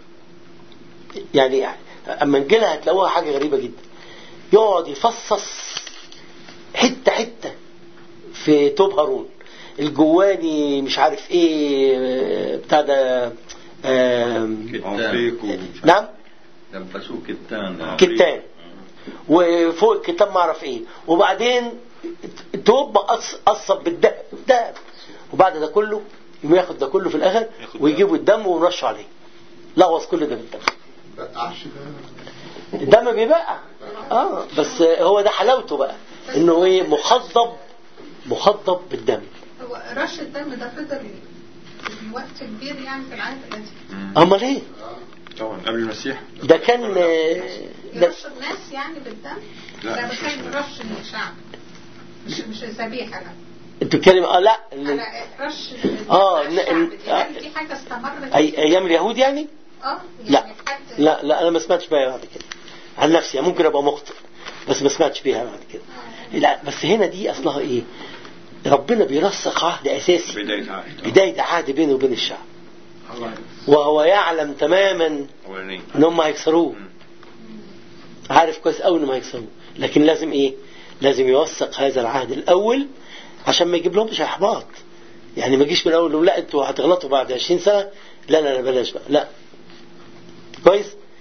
[SPEAKER 2] يعني اما نجيلها هتلاقوها حاجة غريبة جدا يقعد يفصص حتة حتة في توب هارون الجواني مش عارف ايه بتاع ده آم،
[SPEAKER 3] كتان
[SPEAKER 2] نعم
[SPEAKER 3] لبسوه كتان
[SPEAKER 2] كتان وفوق الكتاب ما اعرف ايه وبعدين توب قص- قصب بالذهب دهب وبعد ده كله يقوم ياخد ده كله في الاخر
[SPEAKER 5] ياخد
[SPEAKER 2] ويجيبوا الدم ونرشه عليه لغوص كل ده بالدم
[SPEAKER 8] بقعش ده
[SPEAKER 2] الدم بيبقى اه بس هو ده حلاوته بقى انه ايه مخضب مخضب بالدم
[SPEAKER 4] هو رش الدم ده فضل وقت كبير يعني في العهد القديم
[SPEAKER 2] امال ايه
[SPEAKER 5] طبعا قبل المسيح
[SPEAKER 2] ده كان آه، ده
[SPEAKER 4] يرش الناس يعني بالدم
[SPEAKER 5] لا،
[SPEAKER 4] ده
[SPEAKER 5] مش
[SPEAKER 4] كان
[SPEAKER 5] رش.
[SPEAKER 4] رش الشعب مش مش ذبيحه لا
[SPEAKER 2] انت بتتكلم اه لا ال-
[SPEAKER 4] على رش
[SPEAKER 2] آه،
[SPEAKER 4] الشعب.
[SPEAKER 2] ن-
[SPEAKER 4] دي هل دي حاجه استمرت
[SPEAKER 2] أي ايام اليهود يعني
[SPEAKER 4] اه
[SPEAKER 2] لا
[SPEAKER 4] يعني حد
[SPEAKER 2] لا لا انا ما سمعتش بيها بعد كده عن نفسي ممكن ابقى مخطئ بس ما سمعتش بيها بعد كده لا بس هنا دي اصلها ايه ربنا بيرسخ عهد اساسي
[SPEAKER 5] بداية عهد
[SPEAKER 2] بداية عهد بينه وبين الشعب وهو يعلم تماما
[SPEAKER 5] أولانية
[SPEAKER 2] ان هم هيكسروه عارف كويس قوي انهم هيكسروه لكن لازم ايه لازم يوثق هذا العهد الاول عشان ما يجيب لهمش احباط يعني ما يجيش من الاول يقول لا انتوا هتغلطوا بعد 20 سنه لا لا لا بلاش بقى لا كويس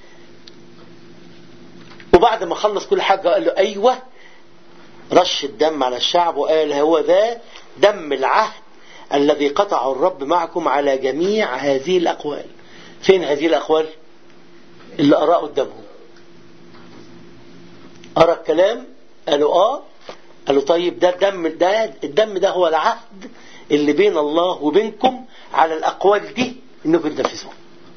[SPEAKER 2] وبعد ما خلص كل حاجه قال له ايوه رش الدم على الشعب وقال هو ذا دم العهد الذي قطعه الرب معكم على جميع هذه الاقوال فين هذه الاقوال اللي قرأ قدامهم قرأ الكلام قالوا اه قالوا طيب ده الدم ده الدم ده هو العهد اللي بين الله وبينكم على الأقوال دي انكم تنفذوها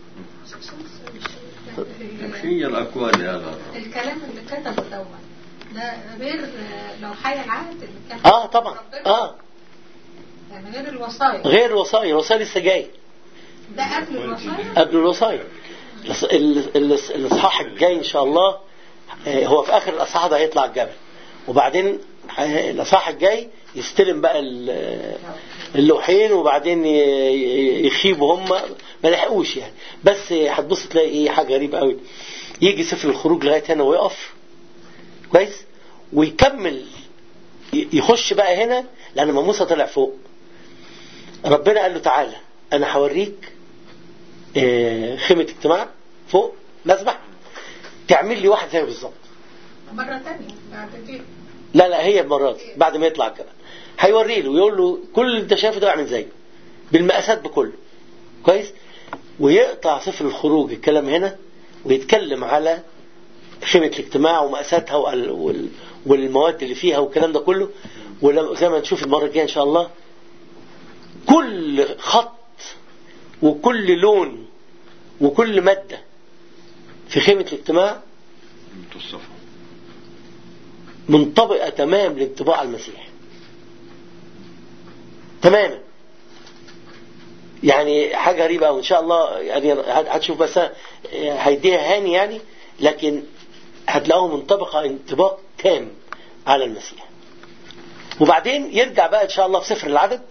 [SPEAKER 3] مش هي الأكواد هذا
[SPEAKER 4] الكلام اللي كتبه دوت ده غير آه، لو حي العهد اللي كان
[SPEAKER 2] اه طبعا
[SPEAKER 4] ربنا.
[SPEAKER 2] اه
[SPEAKER 4] يعني غير الوصايا
[SPEAKER 2] غير الوصايا الوصايا لسه جايه
[SPEAKER 4] ده قبل الوصايا
[SPEAKER 2] قبل الوصايا الإص- ال- ال- الاصحاح الجاي ان شاء الله آه، هو في اخر الاصحاح ده هيطلع الجبل وبعدين آه، الاصحاح الجاي يستلم بقى ال- اللوحين وبعدين ي- ي- يخيبوا هم ما لحقوش يعني بس هتبص تلاقي ايه حاجه غريبه قوي يجي سفر الخروج لغايه هنا ويقف كويس ويكمل ي- يخش بقى هنا لان ما موسى طلع فوق ربنا قال له تعالى انا هوريك آه، خيمة اجتماع فوق مسبح تعمل لي واحد زيه بالظبط
[SPEAKER 4] مرة تانية بعد كده
[SPEAKER 2] لا لا هي المرات دي، بعد ما يطلع كده هيوري له ويقول له كل اللي انت شايفه ده اعمل زيه بالمقاسات بكله كويس ويقطع سفر الخروج الكلام هنا ويتكلم على خيمة الاجتماع ومقاساتها وال- وال- والمواد اللي فيها والكلام ده كله وزي ما نشوف المرة الجاية إن شاء الله كل خط وكل لون وكل مادة في خيمة الاجتماع
[SPEAKER 5] متصفة
[SPEAKER 2] منطبقة تمام لانطباع المسيح تماما يعني حاجة غريبة أوي إن شاء الله يعني هتشوف بس هيديها هاني يعني لكن هتلاقوه منطبقة انطباق تام على المسيح وبعدين يرجع بقى إن شاء الله في سفر العدد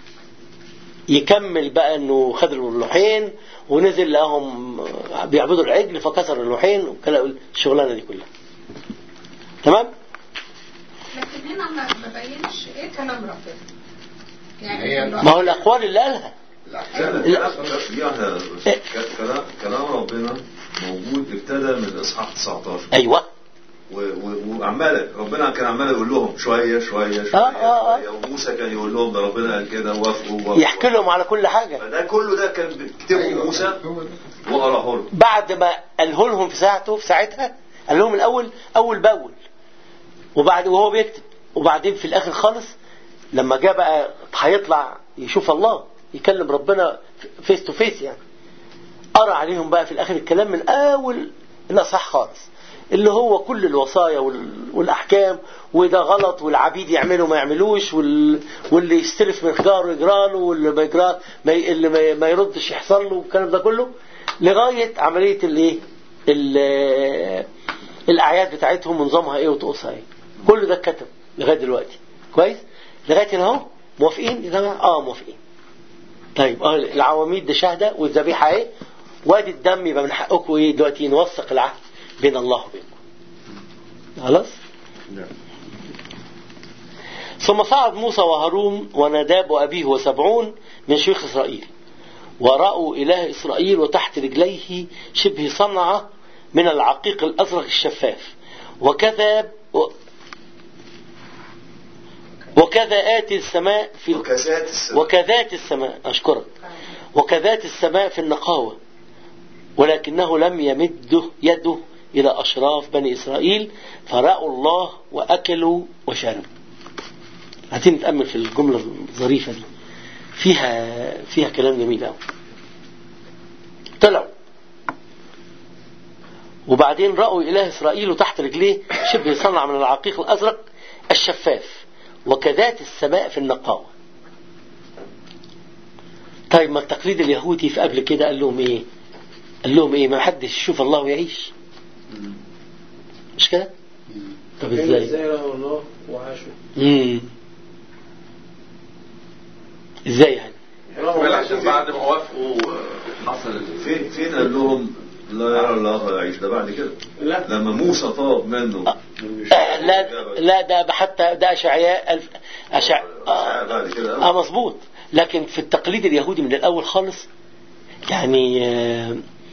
[SPEAKER 2] يكمل بقى انه خد اللوحين ونزل لهم بيعبدوا العجل فكسر اللوحين والكلام- الشغلانه دي كلها تمام
[SPEAKER 4] لكن هنا ما ما بينش ايه كلام ربنا يعني
[SPEAKER 8] هي-
[SPEAKER 4] كل
[SPEAKER 2] ما هو الاقوال اللي قالها
[SPEAKER 1] لا لا دي واحدة ك- كلام كلام ربنا موجود ابتدى من الاصحاح 19
[SPEAKER 2] ايوه
[SPEAKER 1] و- و- وعمال ربنا كان عمال يقول لهم شويه شويه شويه,
[SPEAKER 2] آه، آه، آه.
[SPEAKER 1] شوية وموسى كان يقول لهم ده ربنا قال كده وافقوا وافقوا
[SPEAKER 2] يحكي لهم على كل حاجه
[SPEAKER 1] فده كله ده كان بيكتبه موسى وقراه لهم
[SPEAKER 2] بعد ما قاله لهم في ساعته في ساعتها قال لهم الاول اول باول وبعد وهو بيكتب وبعدين في الاخر خالص لما جاء بقى هيطلع يشوف الله يكلم ربنا فيس تو فيس يعني قرا عليهم بقى في الاخر الكلام من اول الاصح خالص اللي هو كل الوصايا وال- والاحكام وده غلط والعبيد يعملوا ما يعملوش وال... واللي يستلف من جاره يجرى له واللي ما يجرى ما ي... اللي ما, ي... ما يردش يحصل له والكلام ده كله لغايه عمليه الايه ال- الاعياد بتاعتهم ونظامها ايه وطقوسها ايه كل ده اتكتب لغايه دلوقتي كويس لغايه هنا اهو موافقين يا جماعه اه موافقين طيب اه العواميد دي شهاده والذبيحه ايه وادي الدم يبقى من حقكم ايه دلوقتي نوثق العهد بين الله وبينكم خلاص
[SPEAKER 5] لا
[SPEAKER 2] ثم صعد موسى وهارون وناداب وأبيه وسبعون من شيوخ إسرائيل ورأوا إله إسرائيل وتحت رجليه شبه صنعة من العقيق الأزرق الشفاف وكذا وكذا آتي السماء في
[SPEAKER 1] وكاسات السماء
[SPEAKER 2] وكذات السماء أشكرك وكذات السماء في النقاوة ولكنه لم يمده يده إلى أشراف بني إسرائيل فرأوا الله وأكلوا وشربوا عايزين نتأمل في الجملة الظريفة دي فيها فيها كلام جميل قوي طلعوا وبعدين رأوا إله إسرائيل تحت رجليه شبه صنع من العقيق الأزرق الشفاف وكذات السماء في النقاوة طيب ما التقليد اليهودي في قبل كده قال لهم ايه قال لهم ايه ما حدش يشوف الله ويعيش مش كده طب
[SPEAKER 6] كان
[SPEAKER 2] ازاي
[SPEAKER 6] ازاي رأوا الله وعاشوا
[SPEAKER 2] امم ازاي يعني
[SPEAKER 9] احتمال عشان بعد ما وافقوا آه، حصل ال-
[SPEAKER 1] فين فين قال لهم لا يرى الله ويعيش ده بعد كده
[SPEAKER 6] لا
[SPEAKER 1] لما موسى طلب منه
[SPEAKER 2] آه لا لا ده حتى ده اشعياء الف أشع... آه,
[SPEAKER 1] بعد كده
[SPEAKER 2] اه مظبوط لكن في التقليد اليهودي من الاول خالص يعني آه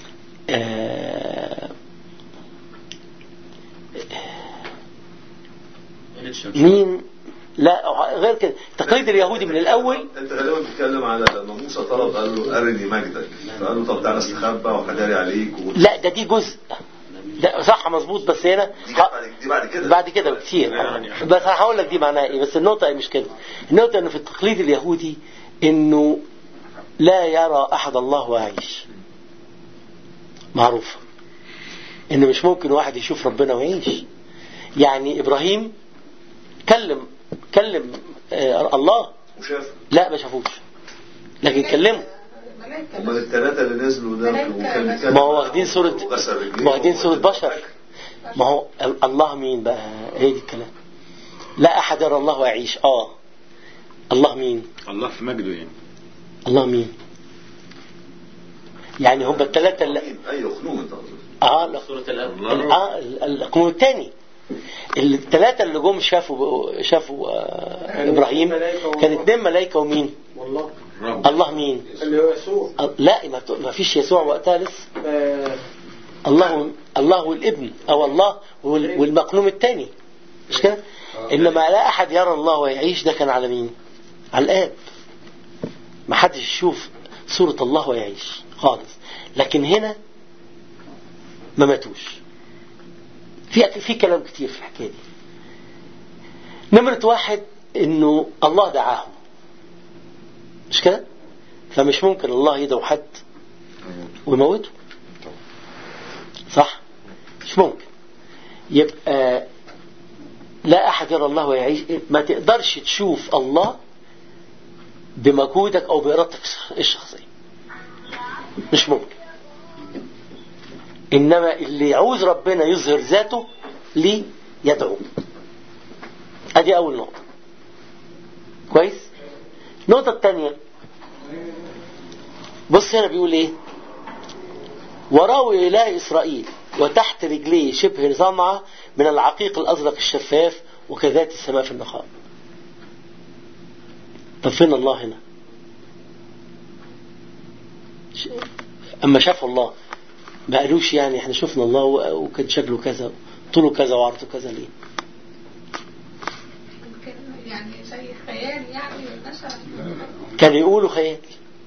[SPEAKER 2] آه مين لا غير كده التقليد اليهودي من الاول
[SPEAKER 1] انت غالبا بتتكلم على لما موسى طلب قال له ارني مجدك فقال له طب تعالى استخبى وحداري عليك و...
[SPEAKER 2] لا ده دي جزء ده صح مظبوط بس هنا
[SPEAKER 1] دي جت بعد دي بعد كده
[SPEAKER 2] بعد كده بكتير بس انا هقول لك دي معناها ايه بس النقطه مش كده النقطه انه في التقليد اليهودي انه لا يرى احد الله ويعيش معروفه ان مش ممكن واحد يشوف ربنا ويعيش يعني ابراهيم كلم كلم آه الله
[SPEAKER 1] وشاف
[SPEAKER 2] لا ما شافوش لكن كلمه
[SPEAKER 4] ملائكة
[SPEAKER 1] امال الثلاثه اللي نزلوا ده
[SPEAKER 4] ملائكة
[SPEAKER 1] وكان
[SPEAKER 4] بس.
[SPEAKER 1] بيتكلم
[SPEAKER 2] ما هو واخدين صورة
[SPEAKER 1] وغسل رجليه
[SPEAKER 2] ما واخدين صورة بشر ما هو ال- الله مين بقى هي دي الكلام لا أحد يرى الله ويعيش آه الله مين
[SPEAKER 5] الله في مجده يعني
[SPEAKER 2] الله مين يعني هم الثلاثة اللي
[SPEAKER 1] اي خنوم انت قصدك
[SPEAKER 2] آه لا.
[SPEAKER 7] سورة الأب
[SPEAKER 2] ال- آه ال- القانون الثاني الثلاثة اللي جم شافوا شافوا آه إبراهيم كان اثنين ملائكة ومين
[SPEAKER 6] والله
[SPEAKER 5] رب
[SPEAKER 2] الله مين
[SPEAKER 6] اللي هو يسوع
[SPEAKER 2] لا ما ما فيش يسوع وقتها لسه
[SPEAKER 6] آه،
[SPEAKER 2] الله الله والابن او الله وال- والمقنوم الثاني مش كده انما لا احد يرى الله ويعيش ده كان على مين على الاب ما حدش يشوف صورة الله ويعيش خالص لكن هنا ما ماتوش في في كلام كتير في الحكايه دي نمرة واحد انه الله دعاهم مش كده فمش ممكن الله يدعو حد ويموته صح مش ممكن يبقى لا احد يرى الله ويعيش ما تقدرش تشوف الله بمجهودك او بارادتك الشخصيه مش ممكن انما اللي يعوز ربنا يظهر ذاته ليه يدعو ادي اول نقطه كويس النقطه الثانيه بص هنا بيقول ايه وراوي اله اسرائيل وتحت رجليه شبه صنعة من العقيق الازرق الشفاف وكذات السماء في النخاء طب فين الله هنا ش- اما شاف الله ما قالوش يعني احنا شفنا الله و- وكان شكله كذا طوله كذا وعرضه كذا ليه
[SPEAKER 4] يمكن يعني زي خيال يعني مثلا
[SPEAKER 2] كان يقولوا خيال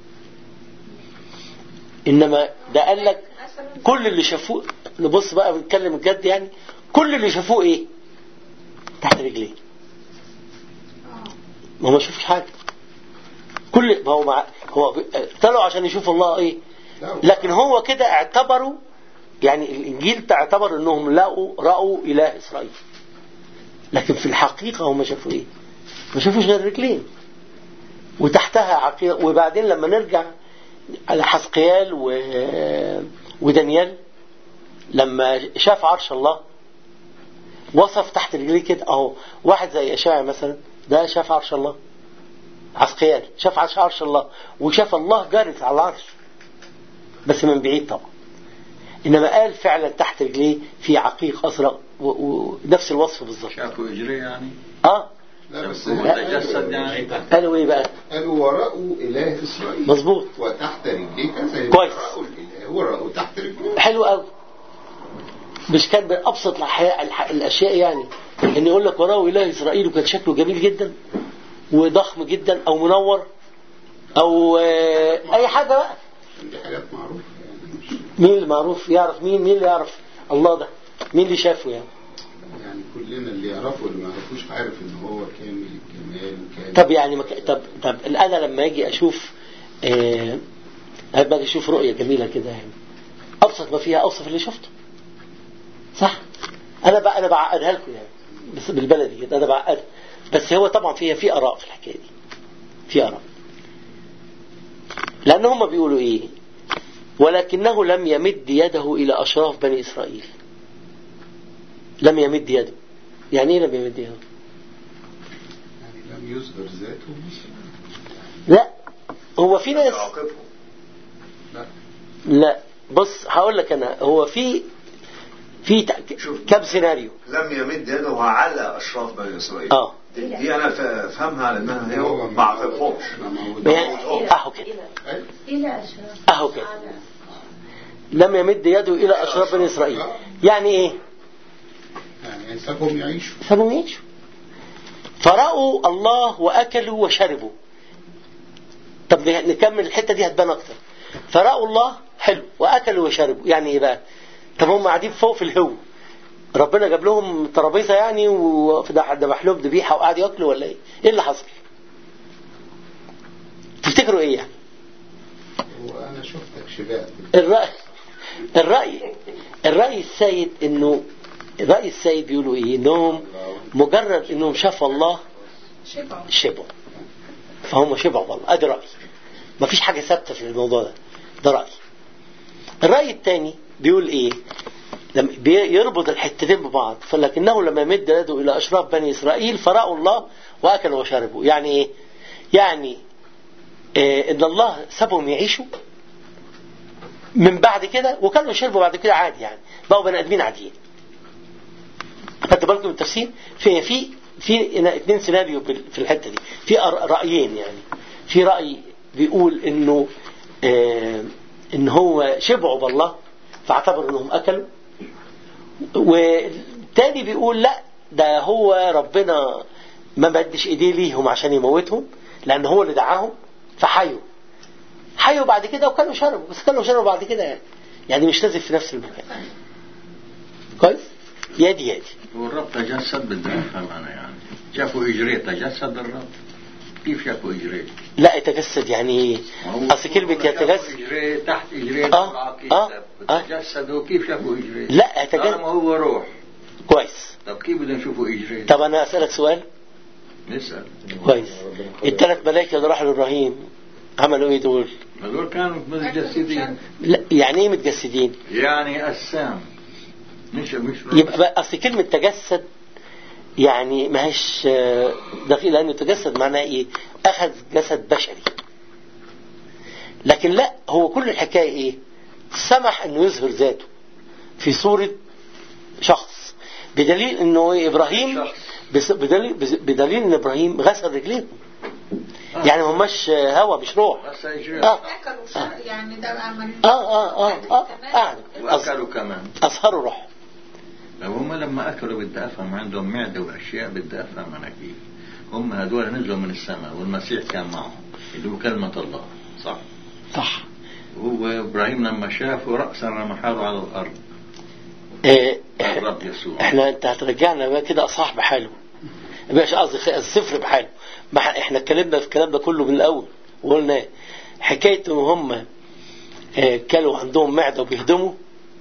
[SPEAKER 2] انما ده قال لك
[SPEAKER 4] مثلا
[SPEAKER 2] كل اللي شافوه نبص بقى بنتكلم الجد يعني كل اللي شافوه ايه تحت رجليه ما هو ما شافوش حاجه كل ما هو مع هو ب- طلعوا عشان يشوفوا الله ايه لكن هو كده اعتبروا يعني الانجيل اعتبر انهم لقوا راوا اله اسرائيل لكن في الحقيقه هم شافوا ايه ما شافوش غير رجلين وتحتها عقيق وبعدين لما نرجع على حسقيال و... ودانيال لما شاف عرش الله وصف تحت رجليه كده اهو واحد زي اشعيا مثلا ده شاف عرش الله عسقيال شاف عرش عرش الله وشاف الله جالس على العرش بس من بعيد طبعا انما قال فعلا تحت رجليه في عقيق ازرق و- ونفس الوصف بالظبط
[SPEAKER 3] شافوا اجريه يعني
[SPEAKER 2] اه
[SPEAKER 8] لا بس
[SPEAKER 3] هو تجسد يعني
[SPEAKER 2] قالوا ايه بقى
[SPEAKER 8] قالوا وراءوا إله إسرائيل
[SPEAKER 2] مظبوط
[SPEAKER 8] وتحت رجليه كذا
[SPEAKER 2] كويس.
[SPEAKER 8] وراءوا الإله وراءوا تحت رجليه
[SPEAKER 2] حلو قوي مش كان من ابسط الأحياء الح- الاشياء يعني ان يقول لك وراه اله اسرائيل وكان شكله جميل جدا وضخم جدا او منور او آه، اي حاجه بقى
[SPEAKER 8] دي حاجات معروفة يعني مش
[SPEAKER 2] مين اللي معروف يعرف مين مين اللي يعرف الله ده مين اللي شافه يعني
[SPEAKER 8] يعني كلنا اللي يعرفه واللي ما يعرفوش عارف ان هو كامل الكمال وكامل
[SPEAKER 2] طب يعني مك... طب طب انا لما اجي اشوف آه... لما اجي اشوف رؤيه جميله كده يعني ابسط ما فيها اوصف اللي شفته صح انا بقى انا بعقدها لكم يعني بس بالبلدي كده انا بعقد بس هو طبعا فيها في اراء في الحكايه دي في اراء لان هم بيقولوا ايه ولكنه لم يمد يده الى اشراف بني اسرائيل لم يمد يده يعني ايه لم يمد يده
[SPEAKER 8] يعني لم يظهر ذاته
[SPEAKER 2] لا هو في ناس
[SPEAKER 1] يعاقبهم
[SPEAKER 8] لا
[SPEAKER 2] لا بص هقول لك انا هو في في ت-
[SPEAKER 1] شوف.
[SPEAKER 2] كم سيناريو
[SPEAKER 1] لم يمد يده على اشراف بني اسرائيل
[SPEAKER 2] اه
[SPEAKER 1] دي دي انا ف- افهمها على انها هي
[SPEAKER 8] هو
[SPEAKER 1] ما عاقبهمش
[SPEAKER 8] ما هو
[SPEAKER 2] يعني اهو كده
[SPEAKER 8] أيوة.
[SPEAKER 10] إلى أشراف
[SPEAKER 2] اهو كده لم يمد يده الى اشراف بني اسرائيل يعني ايه
[SPEAKER 8] يعني سابهم يعيشوا
[SPEAKER 2] سابهم يعيشوا فرأوا الله واكلوا وشربوا طب نكمل الحته دي هتبان اكتر فرأوا الله حلو واكلوا وشربوا يعني ايه بقى طب هم قاعدين فوق في الهو ربنا جاب لهم ترابيزه يعني وذبح لهم ذبيحه وقعدوا ياكلوا ولا ايه؟ ايه اللي حصل؟ تفتكروا ايه يعني؟
[SPEAKER 8] وانا شفتك شبعت
[SPEAKER 2] الرأي الرأي الرأي السيد انه الرأي السيد بيقولوا ايه؟ انهم مجرد انهم شافوا الله
[SPEAKER 4] شبع
[SPEAKER 2] شبعوا فهم شبعوا والله ادي رأي مفيش حاجة ثابتة في الموضوع ده ده رأي الرأي الثاني بيقول ايه لما بيربط الحتتين ببعض فلكنه لما يمد يده الى اشراف بني اسرائيل فرأوا الله واكلوا وشربوا يعني ايه يعني إيه ان الله سابهم يعيشوا من بعد كده وكانوا يشربوا بعد كده عادي يعني بقوا بني ادمين عاديين خدت بالكم من التفسير في في في هنا اثنين سيناريو بال- في الحته دي في أر- رايين يعني في راي بيقول انه آه ان هو شبعوا بالله فاعتبروا انهم اكلوا والتاني بيقول لا ده هو ربنا ما مدش ايديه ليهم عشان يموتهم لان هو اللي دعاهم فحيوا حيوا بعد كده وكانوا شربوا بس كانوا شربوا بعد كده يعني يعني مش لازم في نفس المكان كويس يدي يدي
[SPEAKER 3] والرب تجسد بدي افهم انا يعني شافوا اجريه تجسد الرب كيف شافوا اجريه؟
[SPEAKER 2] لا يتجسد يعني ايه اصل كلمة يتجسد
[SPEAKER 3] اجريه تحت اجريه
[SPEAKER 2] آه،
[SPEAKER 3] العقيدة.
[SPEAKER 2] آه، آه.
[SPEAKER 3] تجسدوا كيف شافوا اجريه؟
[SPEAKER 2] لا يتجسد
[SPEAKER 3] طالما هو روح
[SPEAKER 2] كويس
[SPEAKER 3] طب كيف بدنا نشوفوا اجريه؟
[SPEAKER 2] طب انا اسالك سؤال
[SPEAKER 3] نسال
[SPEAKER 2] كويس الثلاث ملائكه اللي راحوا لابراهيم عملوا ايه دول؟
[SPEAKER 3] هذول كانوا متجسدين
[SPEAKER 2] لا يعني ايه متجسدين؟
[SPEAKER 3] يعني اجسام مش مش روح.
[SPEAKER 2] يبقى بقى اصل كلمه تجسد يعني ما هيش آه، دقيق لانه تجسد معناه ايه؟ اخذ جسد بشري لكن لا هو كل الحكايه ايه؟ سمح انه يظهر ذاته في صوره شخص بدليل انه إيه؟ ابراهيم بس- بدليل بدليل ان ابراهيم غسل رجليهم يعني ما هماش هوا مش روح
[SPEAKER 3] بس اجريه
[SPEAKER 2] اه
[SPEAKER 4] اكلوا شر- يعني ده عمل
[SPEAKER 2] اه اه اه اه قاعد
[SPEAKER 3] واكلوا كمان
[SPEAKER 2] اظهروا روح
[SPEAKER 3] لو هم لما اكلوا بدي افهم عندهم معده واشياء بدي افهم انا كيف هم هذول نزلوا من السماء والمسيح كان معهم اللي هو كلمه الله صح
[SPEAKER 2] صح
[SPEAKER 3] وهو ابراهيم لما شافه راسا رمى حاله على الارض
[SPEAKER 2] إيه
[SPEAKER 3] الرب يسوع
[SPEAKER 2] احنا انت هترجعنا بقى كده اصح بحاله مش قصدي خ- الصفر بحاله ما ح- احنا اتكلمنا في الكلام ده كله من الاول وقلنا إيه؟ حكايه ان هم آه، كانوا عندهم معده وبيهدموا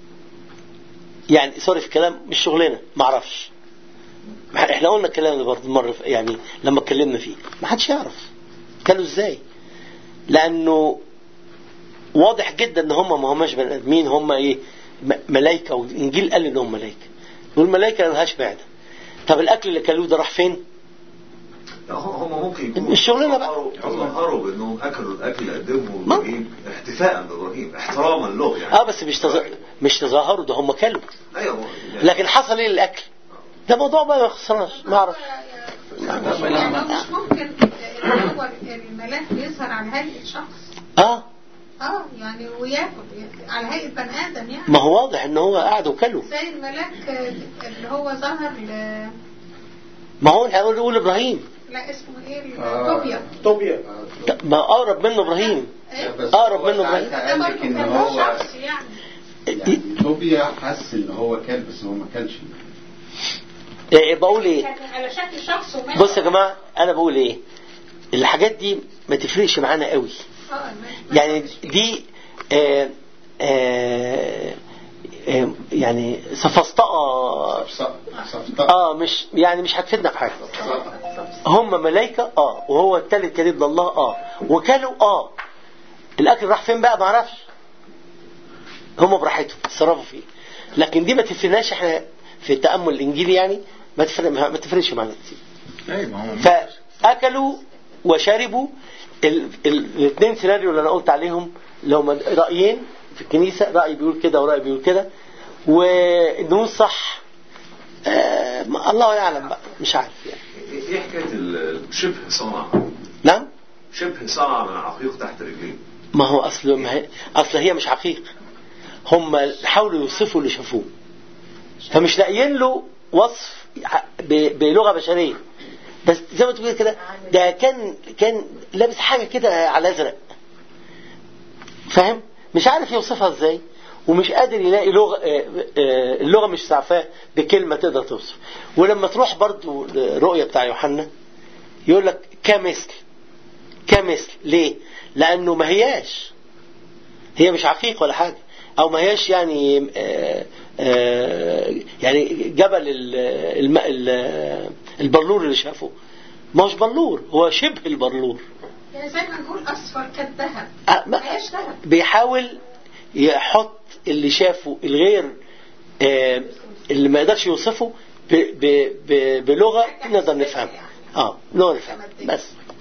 [SPEAKER 2] يعني سوري في الكلام مش شغلنا ما اعرفش ما ح- احنا قلنا الكلام ده برضه مره في- يعني لما اتكلمنا فيه ما حدش يعرف كانوا ازاي لانه واضح جدا ان هم ما هماش بني ادمين هم ايه م- ملائكه والانجيل قال انهم ملائكه والملائكه ما لهاش معده طب الاكل اللي كلوه ده راح فين؟
[SPEAKER 1] لا، هم هم ممكن يكونوا
[SPEAKER 2] مش شغلنا بقى.
[SPEAKER 1] ظهروا- ظهروا بانهم اكلوا الاكل اللي قدمه ابراهيم احتفاء بابراهيم احتراما له يعني
[SPEAKER 2] اه بس مش تز... مش تظاهروا ده هم كلوا
[SPEAKER 1] ايوه
[SPEAKER 2] لكن حصل ايه للاكل؟ ده موضوع بقى ما يخصناش ما اعرف
[SPEAKER 4] يعني هو مش ممكن ان هو الملاك يظهر على هيئة شخص
[SPEAKER 2] اه
[SPEAKER 4] اه يعني وياكل على هيئة بني ادم يعني
[SPEAKER 2] ما هو واضح ان هو قعد وكلوا
[SPEAKER 4] زي الملاك اللي هو ظهر ل...
[SPEAKER 2] ما هو هنقول نقول ابراهيم
[SPEAKER 4] لا اسمه ايه الطوبيا
[SPEAKER 6] طوبيا
[SPEAKER 2] طب ما اقرب منه ابراهيم
[SPEAKER 4] إيه؟
[SPEAKER 8] بس
[SPEAKER 2] اقرب
[SPEAKER 8] هو
[SPEAKER 2] منه
[SPEAKER 8] ساعتها
[SPEAKER 2] ابراهيم
[SPEAKER 4] ده
[SPEAKER 8] قال لك
[SPEAKER 4] برضه
[SPEAKER 8] ان
[SPEAKER 4] كان
[SPEAKER 8] هو
[SPEAKER 4] شخص يعني
[SPEAKER 8] يعني توبيا حس ان هو كان بس هو ما كانش
[SPEAKER 2] إيه بقول ايه؟
[SPEAKER 4] كان على شكل شخص ومات
[SPEAKER 2] بص يا جماعه انا بقول ايه؟ الحاجات دي ما تفرقش معانا قوي
[SPEAKER 4] اه ما- ما
[SPEAKER 2] يعني
[SPEAKER 4] كانش فيه.
[SPEAKER 2] دي آه آه آه يعني سفسطاء
[SPEAKER 8] صفطاء
[SPEAKER 2] اه مش يعني مش هتفيدنا في حاجه هم ملائكه اه وهو التالت كريم الله اه وكلوا اه الاكل راح فين بقى ما اعرفش هم براحتهم اتصرفوا فيه لكن دي ما تفرقناش احنا في التامل الانجيلي يعني ما تفرق ما تفرقش معانا كتير
[SPEAKER 3] ايوه ما هم
[SPEAKER 2] فاكلوا وشربوا الاثنين سيناريو اللي انا قلت عليهم اللي هم رايين في الكنيسه راي بيقول كده وراي بيقول كده ونقول صح آه ما الله يعلم بقى مش عارف يعني
[SPEAKER 1] ايه إيه حكايه ال- شبه صنع
[SPEAKER 2] نعم
[SPEAKER 1] شبه صنع من عقيق تحت رجليه
[SPEAKER 2] ما هو اصل ما هي اصل هي مش حقيقه هم حاولوا يوصفوا اللي شافوه فمش لاقيين له وصف ب- بلغه بشريه بس زي ما تقول كده ده كان كان لابس حاجه كده على ازرق فاهم مش عارف يوصفها ازاي ومش قادر يلاقي لغه آه، آه، اللغه مش سعفاه بكلمه تقدر توصف ولما تروح برضو الرؤيه بتاع يوحنا يقول لك كمثل كمثل ليه لانه ما هياش هي مش عقيق ولا حاجه او ما هياش يعني آه، آه، يعني جبل ال- الم- ال- البلور اللي شافه ما هوش بلور هو شبه البلور
[SPEAKER 4] يعني زي ما نقول اصفر كالذهب
[SPEAKER 2] آه، ما-
[SPEAKER 4] ما هياش ذهب
[SPEAKER 2] بيحاول يحط اللي شافه الغير آه، اللي ما يقدرش يوصفه ب ب ب بلغه نقدر نفهمها اه نقدر نفهمها بس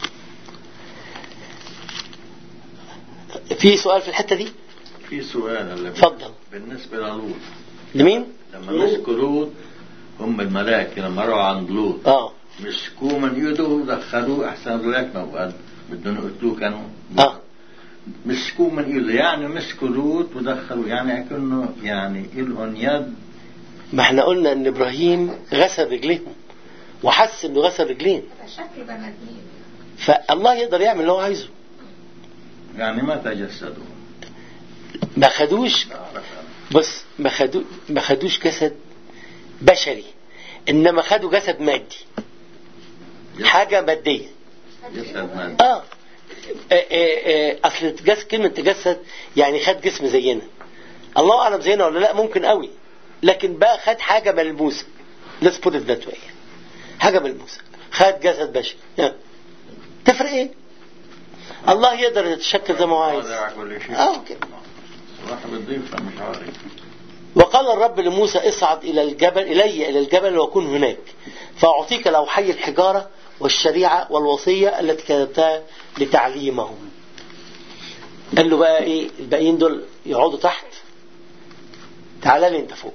[SPEAKER 2] في سؤال في الحته دي
[SPEAKER 3] في سؤال هلا
[SPEAKER 2] اتفضل.
[SPEAKER 3] بالنسبه للوط
[SPEAKER 2] لمين
[SPEAKER 3] لما مسكوا لوط هم الملائكه لما راحوا عند لوط
[SPEAKER 2] اه
[SPEAKER 3] مسكوه من يده ودخلوه احسن ذلك ما بقى بدهم يقتلوه كانوا
[SPEAKER 2] اه
[SPEAKER 3] مسكوه من ايده يعني مسكوا لوط ودخلوا يعني كأنه يعني إلهم يد
[SPEAKER 2] ما احنا قلنا ان ابراهيم غسل رجليهم وحس انه غسل رجلين
[SPEAKER 4] ده شكل بني ادمين
[SPEAKER 2] فالله يقدر يعمل اللي هو عايزه
[SPEAKER 3] يعني ما تجسدوا
[SPEAKER 2] ما خدوش بص ما خدو ما خدوش جسد بشري انما خدوا جسد مادي حاجه ماديه
[SPEAKER 3] جسد مادي
[SPEAKER 2] اه آه، آه، آه، اصل تجس كلمه تجسد يعني خد جسم زينا الله اعلم زينا ولا لا ممكن قوي لكن بقى خد حاجه ملموسه let's put it that way حاجه ملموسه خد جسد بشري يعني. تفرق ايه الله يقدر يتشكل زي ما هو عايز
[SPEAKER 3] وضع كل شيء
[SPEAKER 2] اه كده
[SPEAKER 3] واحد بتضيف مش عارف
[SPEAKER 2] وقال الرب لموسى اصعد إلى الجبل إلي إلى الجبل وكن هناك فأعطيك لوحي الحجارة والشريعة والوصية التي كتبتها لتعليمهم قال له بقى إيه الباقيين دول يقعدوا تحت تعال لي أنت فوق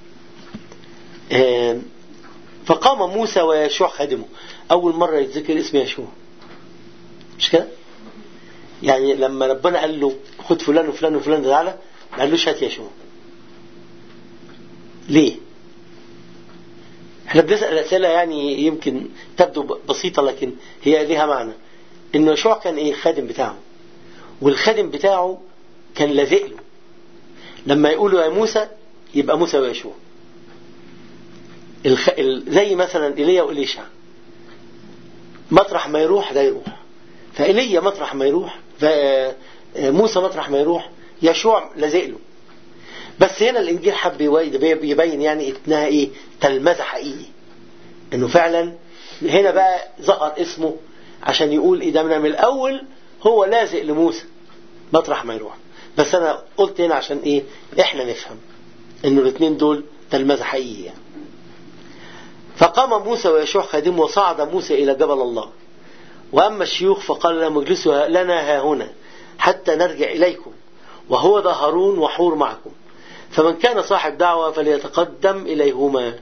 [SPEAKER 2] آم، فقام موسى ويشوع خادمه أول مرة يتذكر اسم يشوع مش كده؟ يعني لما ربنا قال له خد فلان وفلان وفلان تعالى ما قالوش هات يشوع ليه احنا بنسأل أسئلة يعني يمكن تبدو ب- بسيطة لكن هي ليها معنى إن يشوع كان إيه الخادم بتاعه والخادم بتاعه كان لازق له لما يقولوا يا موسى يبقى موسى ويشوع الخ... ال... زي مثلا ايليا وإليشع مطرح ما يروح ده يروح فإيليا مطرح ما يروح فموسى مطرح ما يروح يشوع لازق له بس هنا الانجيل حب يبين يبين يعني انها ايه تلمذه حقيقي انه فعلا هنا بقى ظهر اسمه عشان يقول ايه ده من الاول هو لازق لموسى مطرح ما يروح بس انا قلت هنا عشان ايه احنا نفهم انه الاثنين دول تلمذه حقيقي يعني. فقام موسى ويشوع خادمه وصعد موسى الى جبل الله واما الشيوخ فقال لهم اجلسوا لنا ها هنا حتى نرجع اليكم وهو ذا هارون وحور معكم فمن كان صاحب دعوة فليتقدم إليهما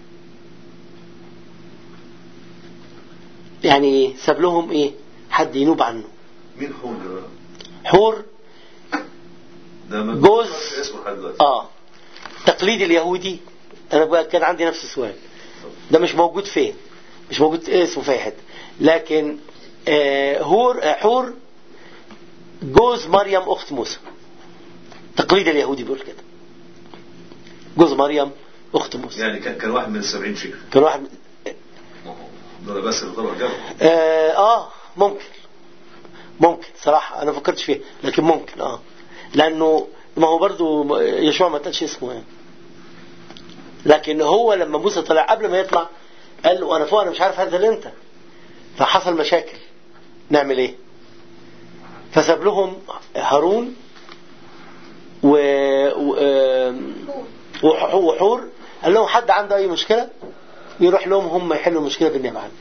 [SPEAKER 2] يعني إيه ساب لهم إيه حد ينوب عنه
[SPEAKER 1] مين حور ده بقى؟
[SPEAKER 2] حور
[SPEAKER 1] ده ما
[SPEAKER 2] جوز.
[SPEAKER 1] بفكرش اسمه لحد دلوقتي
[SPEAKER 2] آه تقليد اليهودي أنا بقى كان عندي نفس السؤال ده مش موجود فين مش موجود اسمه في أي حته لكن آه هور آه حور جوز مريم أخت موسى تقليد اليهودي بيقول كده جوز مريم أخت موسى
[SPEAKER 1] يعني كان كان واحد من السبعين شيخ
[SPEAKER 2] كان واحد
[SPEAKER 1] ما هو دول بس اللي طلعوا الجبل
[SPEAKER 2] آه, اه ممكن ممكن صراحة أنا فكرتش فيها لكن ممكن اه لأنه ما هو برضو يشوع ما قالش اسمه يعني لكن هو لما موسى طلع قبل ما يطلع قال له أنا فوق أنا مش عارف هنزل إمتى فحصل مشاكل نعمل إيه فساب لهم هارون و, و... آم، وح- وحور قال لهم حد عنده أي مشكلة يروح لهم هم يحلوا المشكلة بالنعمة عنه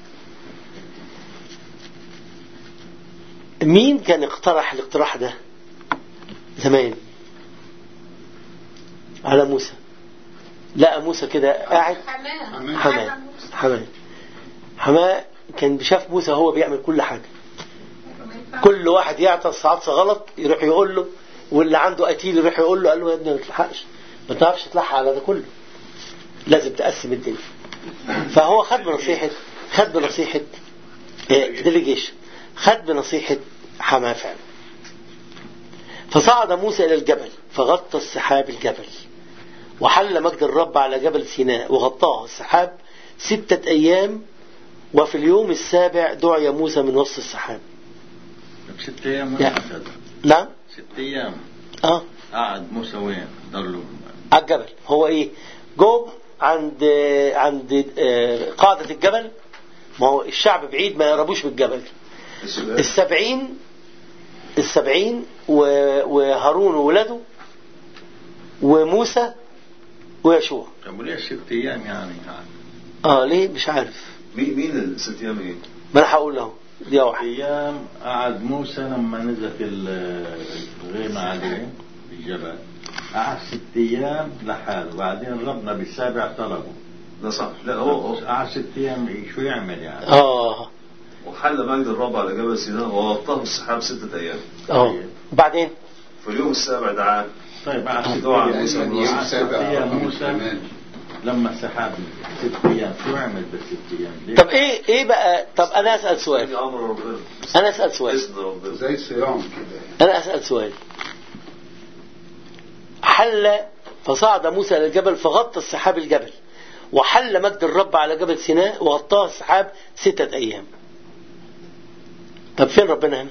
[SPEAKER 2] مين كان اقترح الاقتراح ده زمان على موسى لقى موسى كده قاعد
[SPEAKER 4] حماه
[SPEAKER 2] حماه حماه حماه كان بشاف موسى هو بيعمل كل حاجة كل واحد يعطس عطسة غلط يروح يقول له واللي عنده قتيل يروح يقول له قال له يا ابني ما تلحقش ما تعرفش تلحق على ده كله لازم تقسم الدنيا فهو خد بنصيحة خد بنصيحة ديليجيشن خد بنصيحة حماه فعلا فصعد موسى إلى الجبل فغطى السحاب الجبل وحل مجد الرب على جبل سيناء وغطاه السحاب ستة أيام وفي اليوم السابع دعي موسى من وسط السحاب
[SPEAKER 3] طب ست ايام
[SPEAKER 2] يا.
[SPEAKER 3] وين أخذ؟
[SPEAKER 2] نعم
[SPEAKER 3] ست ايام
[SPEAKER 2] اه
[SPEAKER 3] قعد موسى وين؟ ضلوا
[SPEAKER 2] على الجبل هو ايه جو عند عند آه، قاعدة الجبل ما هو الشعب بعيد ما يقربوش من الجبل
[SPEAKER 1] السؤال
[SPEAKER 2] السبعين السبعين و- وهارون وولاده وموسى ويشوع
[SPEAKER 3] طب وليه ست ايام يعني
[SPEAKER 2] اه ليه مش عارف
[SPEAKER 1] مين مين الست ايام ايه؟
[SPEAKER 2] ما انا هقول له دي واحد
[SPEAKER 3] ايام قعد موسى لما نزل ال- الغيمة عليه في الجبل قعد ست ايام لحاله بعدين ربنا بالسابع طلبه
[SPEAKER 1] ده صح لا هو هو
[SPEAKER 3] قعد ست ايام شو يعمل يعني؟
[SPEAKER 2] اه
[SPEAKER 1] وحل مجد الرب على جبل سيناء وغطاه السحاب ستة أيام
[SPEAKER 2] اه وبعدين
[SPEAKER 1] في اليوم السابع دعاه
[SPEAKER 3] طيب بعد
[SPEAKER 1] دعاء
[SPEAKER 8] يعني
[SPEAKER 1] موسى
[SPEAKER 8] يوم
[SPEAKER 1] موسى
[SPEAKER 8] سابع
[SPEAKER 3] أيام
[SPEAKER 8] رقم
[SPEAKER 3] موسى.
[SPEAKER 8] كمان.
[SPEAKER 3] لما السحاب ست ايام شو عمل بالست ايام؟ ليه؟
[SPEAKER 2] طب ايه ايه بقى طب انا اسال سؤال
[SPEAKER 1] دي أمر ربنا
[SPEAKER 2] انا اسال سؤال
[SPEAKER 1] إذن ربنا
[SPEAKER 8] زي صيام كده
[SPEAKER 2] انا اسال سؤال حل فصعد موسى الى الجبل فغطى السحاب الجبل وحل مجد الرب على جبل سيناء وغطاه السحاب ستة أيام طب فين ربنا هنا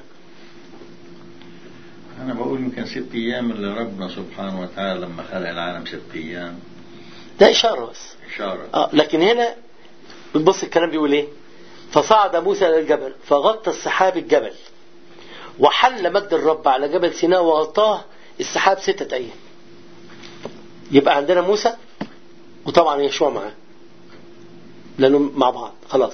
[SPEAKER 3] أنا بقول يمكن ست أيام اللي ربنا سبحانه وتعالى لما خلق العالم ست أيام
[SPEAKER 2] ده إشارة بس
[SPEAKER 3] إشارة
[SPEAKER 2] آه لكن هنا بتبص الكلام بيقول إيه فصعد موسى إلى الجبل فغطى السحاب الجبل وحل مجد الرب على جبل سيناء وغطاه السحاب ستة أيام يبقى عندنا موسى وطبعا يشوع معاه لأنهم مع بعض خلاص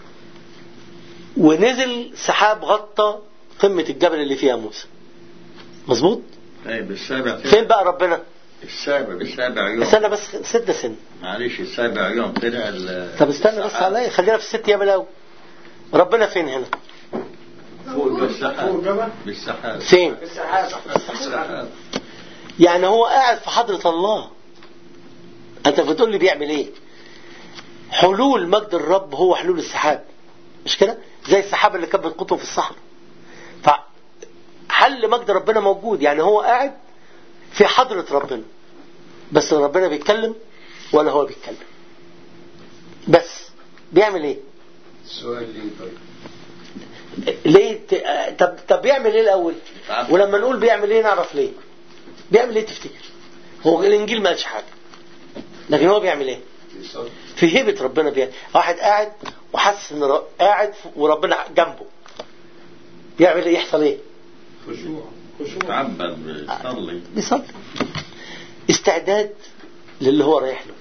[SPEAKER 2] ونزل سحاب غطى قمة الجبل اللي فيها موسى مظبوط
[SPEAKER 3] طيب السابع
[SPEAKER 2] فين بقى ربنا
[SPEAKER 3] السابع بالسابع يوم
[SPEAKER 2] استنى بس سد سن
[SPEAKER 3] معلش السابع يوم طلع ال-
[SPEAKER 2] طب استنى بس عليا خلينا في الست ايام الاول ربنا فين هنا
[SPEAKER 3] فوق بالسحاب
[SPEAKER 6] فوق الجبل
[SPEAKER 3] بالسحاب
[SPEAKER 2] فين
[SPEAKER 3] بالسحاب
[SPEAKER 2] يعني هو قاعد في حضرة الله انت بتقول لي بيعمل ايه حلول مجد الرب هو حلول السحاب مش كده زي السحاب اللي كانت بتقطه في الصحراء فحل مجد ربنا موجود يعني هو قاعد في حضرة ربنا بس ربنا بيتكلم ولا هو بيتكلم بس بيعمل ايه
[SPEAKER 8] السؤال ليه طيب
[SPEAKER 2] ليه ت... طب طب بيعمل ايه الاول ولما نقول بيعمل ايه نعرف ليه بيعمل ايه تفتكر هو الانجيل ما قالش حاجه لكن هو بيعمل ايه
[SPEAKER 8] بيصلي
[SPEAKER 2] في هيبه ربنا بيعمل واحد قاعد وحاسس ان ر- قاعد وربنا جنبه بيعمل ايه يحصل ايه
[SPEAKER 8] خشوع
[SPEAKER 3] تعبد بيصلي
[SPEAKER 2] بيصلي استعداد للي هو رايح له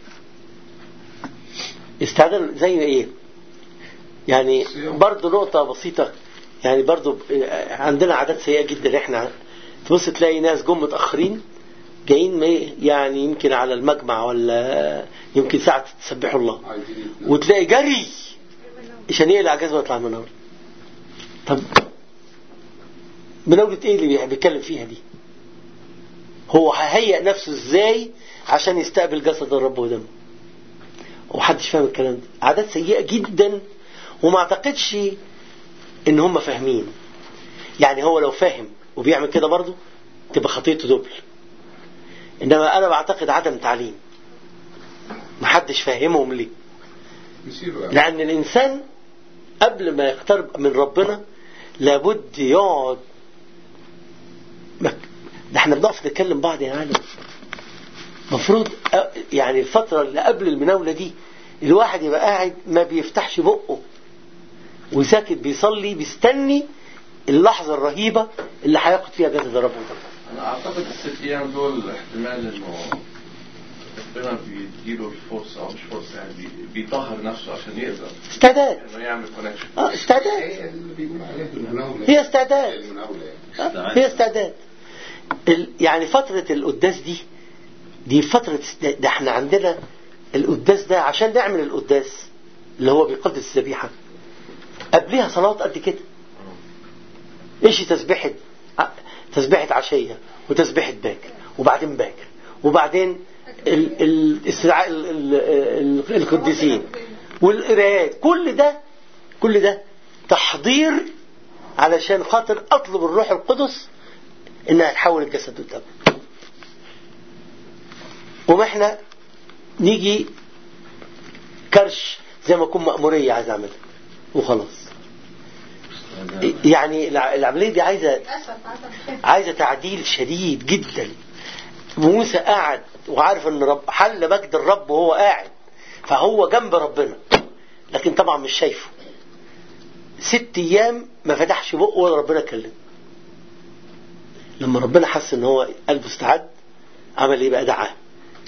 [SPEAKER 2] استعداد زي ايه يعني
[SPEAKER 8] صيام.
[SPEAKER 2] برضو نقطة بسيطة يعني برضو عندنا عادات سيئة جدا احنا تبص تلاقي ناس جم متأخرين جايين ما- يعني يمكن على المجمع ولا يمكن ساعة تسبحوا الله
[SPEAKER 8] عايزين يتناولوا.
[SPEAKER 2] وتلاقي جري عشان يقلع جزمة ويطلع المناولة طب مناولة ايه اللي بيتكلم فيها دي هو هيئ نفسه ازاي عشان يستقبل جسد الرب ودمه ومحدش فاهم الكلام ده عادات سيئة جدا وما اعتقدش ان هم فاهمين يعني هو لو فاهم وبيعمل كده برضه تبقى خطيته دبل انما انا بعتقد عدم تعليم محدش فاهمهم ليه
[SPEAKER 8] يصيروا يعني.
[SPEAKER 2] لأن الإنسان قبل ما يقترب من ربنا لابد يقعد مك... ده احنا بنقف نتكلم بعض يا عالم مفروض أ- يعني الفترة اللي قبل المناولة دي الواحد يبقى قاعد ما بيفتحش بقه وساكت بيصلي بيستني اللحظة الرهيبة اللي هياخد فيها جسد الرب وطبعا.
[SPEAKER 9] انا اعتقد الست ايام دول احتمال انه ربنا بيديله الفرصه او مش فرصه يعني بي- بيطهر نفسه عشان يقدر
[SPEAKER 2] استعداد
[SPEAKER 9] انه يعمل كونكشن
[SPEAKER 2] اه استعداد
[SPEAKER 8] هي اللي بيقول عليها المناولة
[SPEAKER 2] هي استعداد
[SPEAKER 8] المناولة يعني.
[SPEAKER 2] آه، هي استعداد ال- يعني فترة القداس دي دي فترة است- ده احنا عندنا القداس ده عشان نعمل القداس اللي هو بيقدس الذبيحة قبلها صلوات قد كده ايش تسبيحة ع- تسبيحة عشية وتسبيحة باكر وبعدين باكر وبعدين ال ال استدعاء ال ال ال القديسين والقراءات كل ده كل ده تحضير علشان خاطر اطلب الروح القدس انها تحول الجسد والدم وما احنا نيجي كرش زي ما اكون مأمورية عايز اعملها وخلاص يعني الع- العملية دي عايزة
[SPEAKER 4] للاسف عدم فهم
[SPEAKER 2] عايزة تعديل شديد جدا موسى قاعد وعارف ان رب حل مجد الرب وهو قاعد فهو جنب ربنا لكن طبعا مش شايفه ست ايام ما فتحش بقه ولا ربنا كلمه لما ربنا حس ان هو قلبه استعد عمل ايه بقى دعاه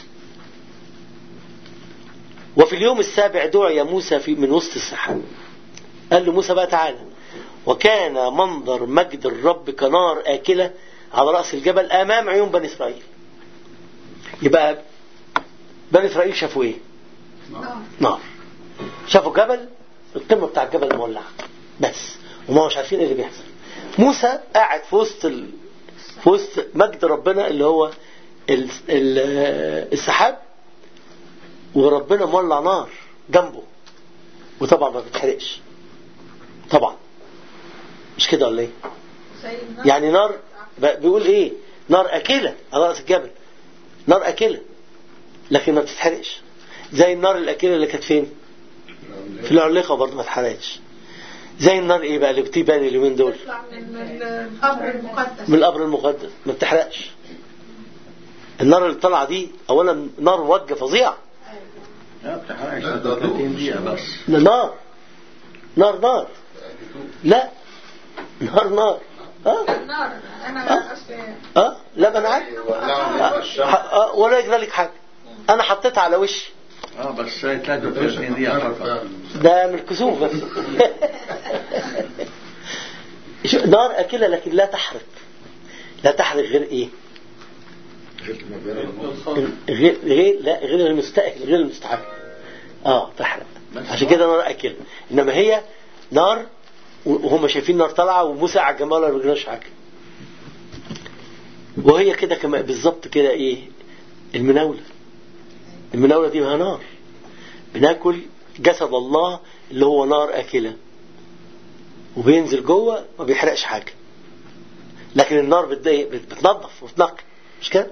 [SPEAKER 2] وفي اليوم السابع دعي موسى في من وسط السحاب قال له موسى بقى تعالى وكان منظر مجد الرب كنار آكلة على رأس الجبل أمام عيون بني إسرائيل يبقى بني إسرائيل شافوا إيه
[SPEAKER 4] آه.
[SPEAKER 2] نار شافوا جبل القمة بتاع الجبل مولعة بس وما مش عارفين ايه اللي بيحصل موسى قاعد في وسط ال... في وسط مجد ربنا اللي هو ال... ال... السحاب وربنا مولع نار جنبه وطبعا ما بتحرقش طبعا مش كده ولا ايه
[SPEAKER 4] زي النار.
[SPEAKER 2] يعني نار ب- بيقول ايه نار اكله على راس الجبل نار اكله لكن ما بتتحرقش زي النار الاكله اللي كانت فين في العليقه برضه ما اتحرقتش زي النار ايه بقى اللي بتبان اليومين دول
[SPEAKER 4] تطلع من القبر المقدس
[SPEAKER 2] من القبر المقدس ما بتحرقش النار اللي طالعه دي اولا نار وجه فظيعه
[SPEAKER 3] لا بتحرقش
[SPEAKER 8] لا، ده
[SPEAKER 3] 30 دقيقة بس
[SPEAKER 2] نار نار نار لا نار نار اه
[SPEAKER 4] النار انا اصل
[SPEAKER 2] اه لا ما انا عارف
[SPEAKER 8] ولعوا
[SPEAKER 2] آه، ح- آه، ولا يجرى لك حاجه انا حطيتها على وشي
[SPEAKER 3] اه بس 33 دقيقة فقط
[SPEAKER 2] ده من الكسوف بس شو- نار اكله لكن لا تحرق لا تحرق غير ايه
[SPEAKER 5] غير المباراه
[SPEAKER 2] غير غير لا غير المستأكل غير المستحب اه تحرق عشان كده نار اكل انما هي نار وهم شايفين نار طالعه وموسى على الجمال ما بيجراش حاجه وهي كده كما بالظبط كده ايه المناوله المناوله دي ما نار بناكل جسد الله اللي هو نار اكله وبينزل جوه ما بيحرقش حاجه لكن النار بتضايق بتنظف وبتنقي مش كده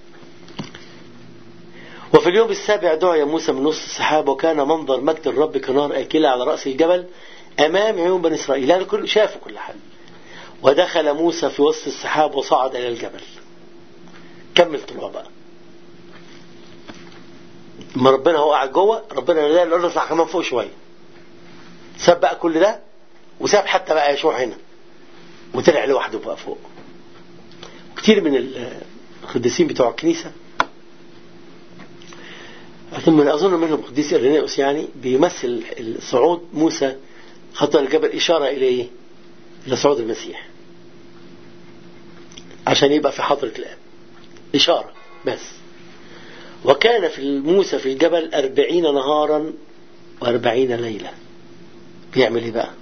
[SPEAKER 2] وفي اليوم السابع دعي موسى من نص السحاب وكان منظر مجد الرب كنار آكلة على رأس الجبل أمام عيون بني إسرائيل يعني كل شافوا كل حاجة ودخل موسى في وسط السحاب وصعد إلى الجبل كمل طلوع بقى ما ربنا هو قاعد جوه ربنا لا يقول له اطلع كمان فوق شويه ساب بقى كل ده وساب حتى بقى يشوع هنا وطلع لوحده بقى فوق كتير من القديسين بتوع الكنيسه ثم أظن منهم قديس إرينيوس يعني بيمثل صعود موسى خطر الجبل إشارة إلى إيه؟ إلى صعود المسيح عشان يبقى في حضرة الآب إشارة بس وكان في موسى في الجبل أربعين نهارا وأربعين ليلة بيعمل إيه بقى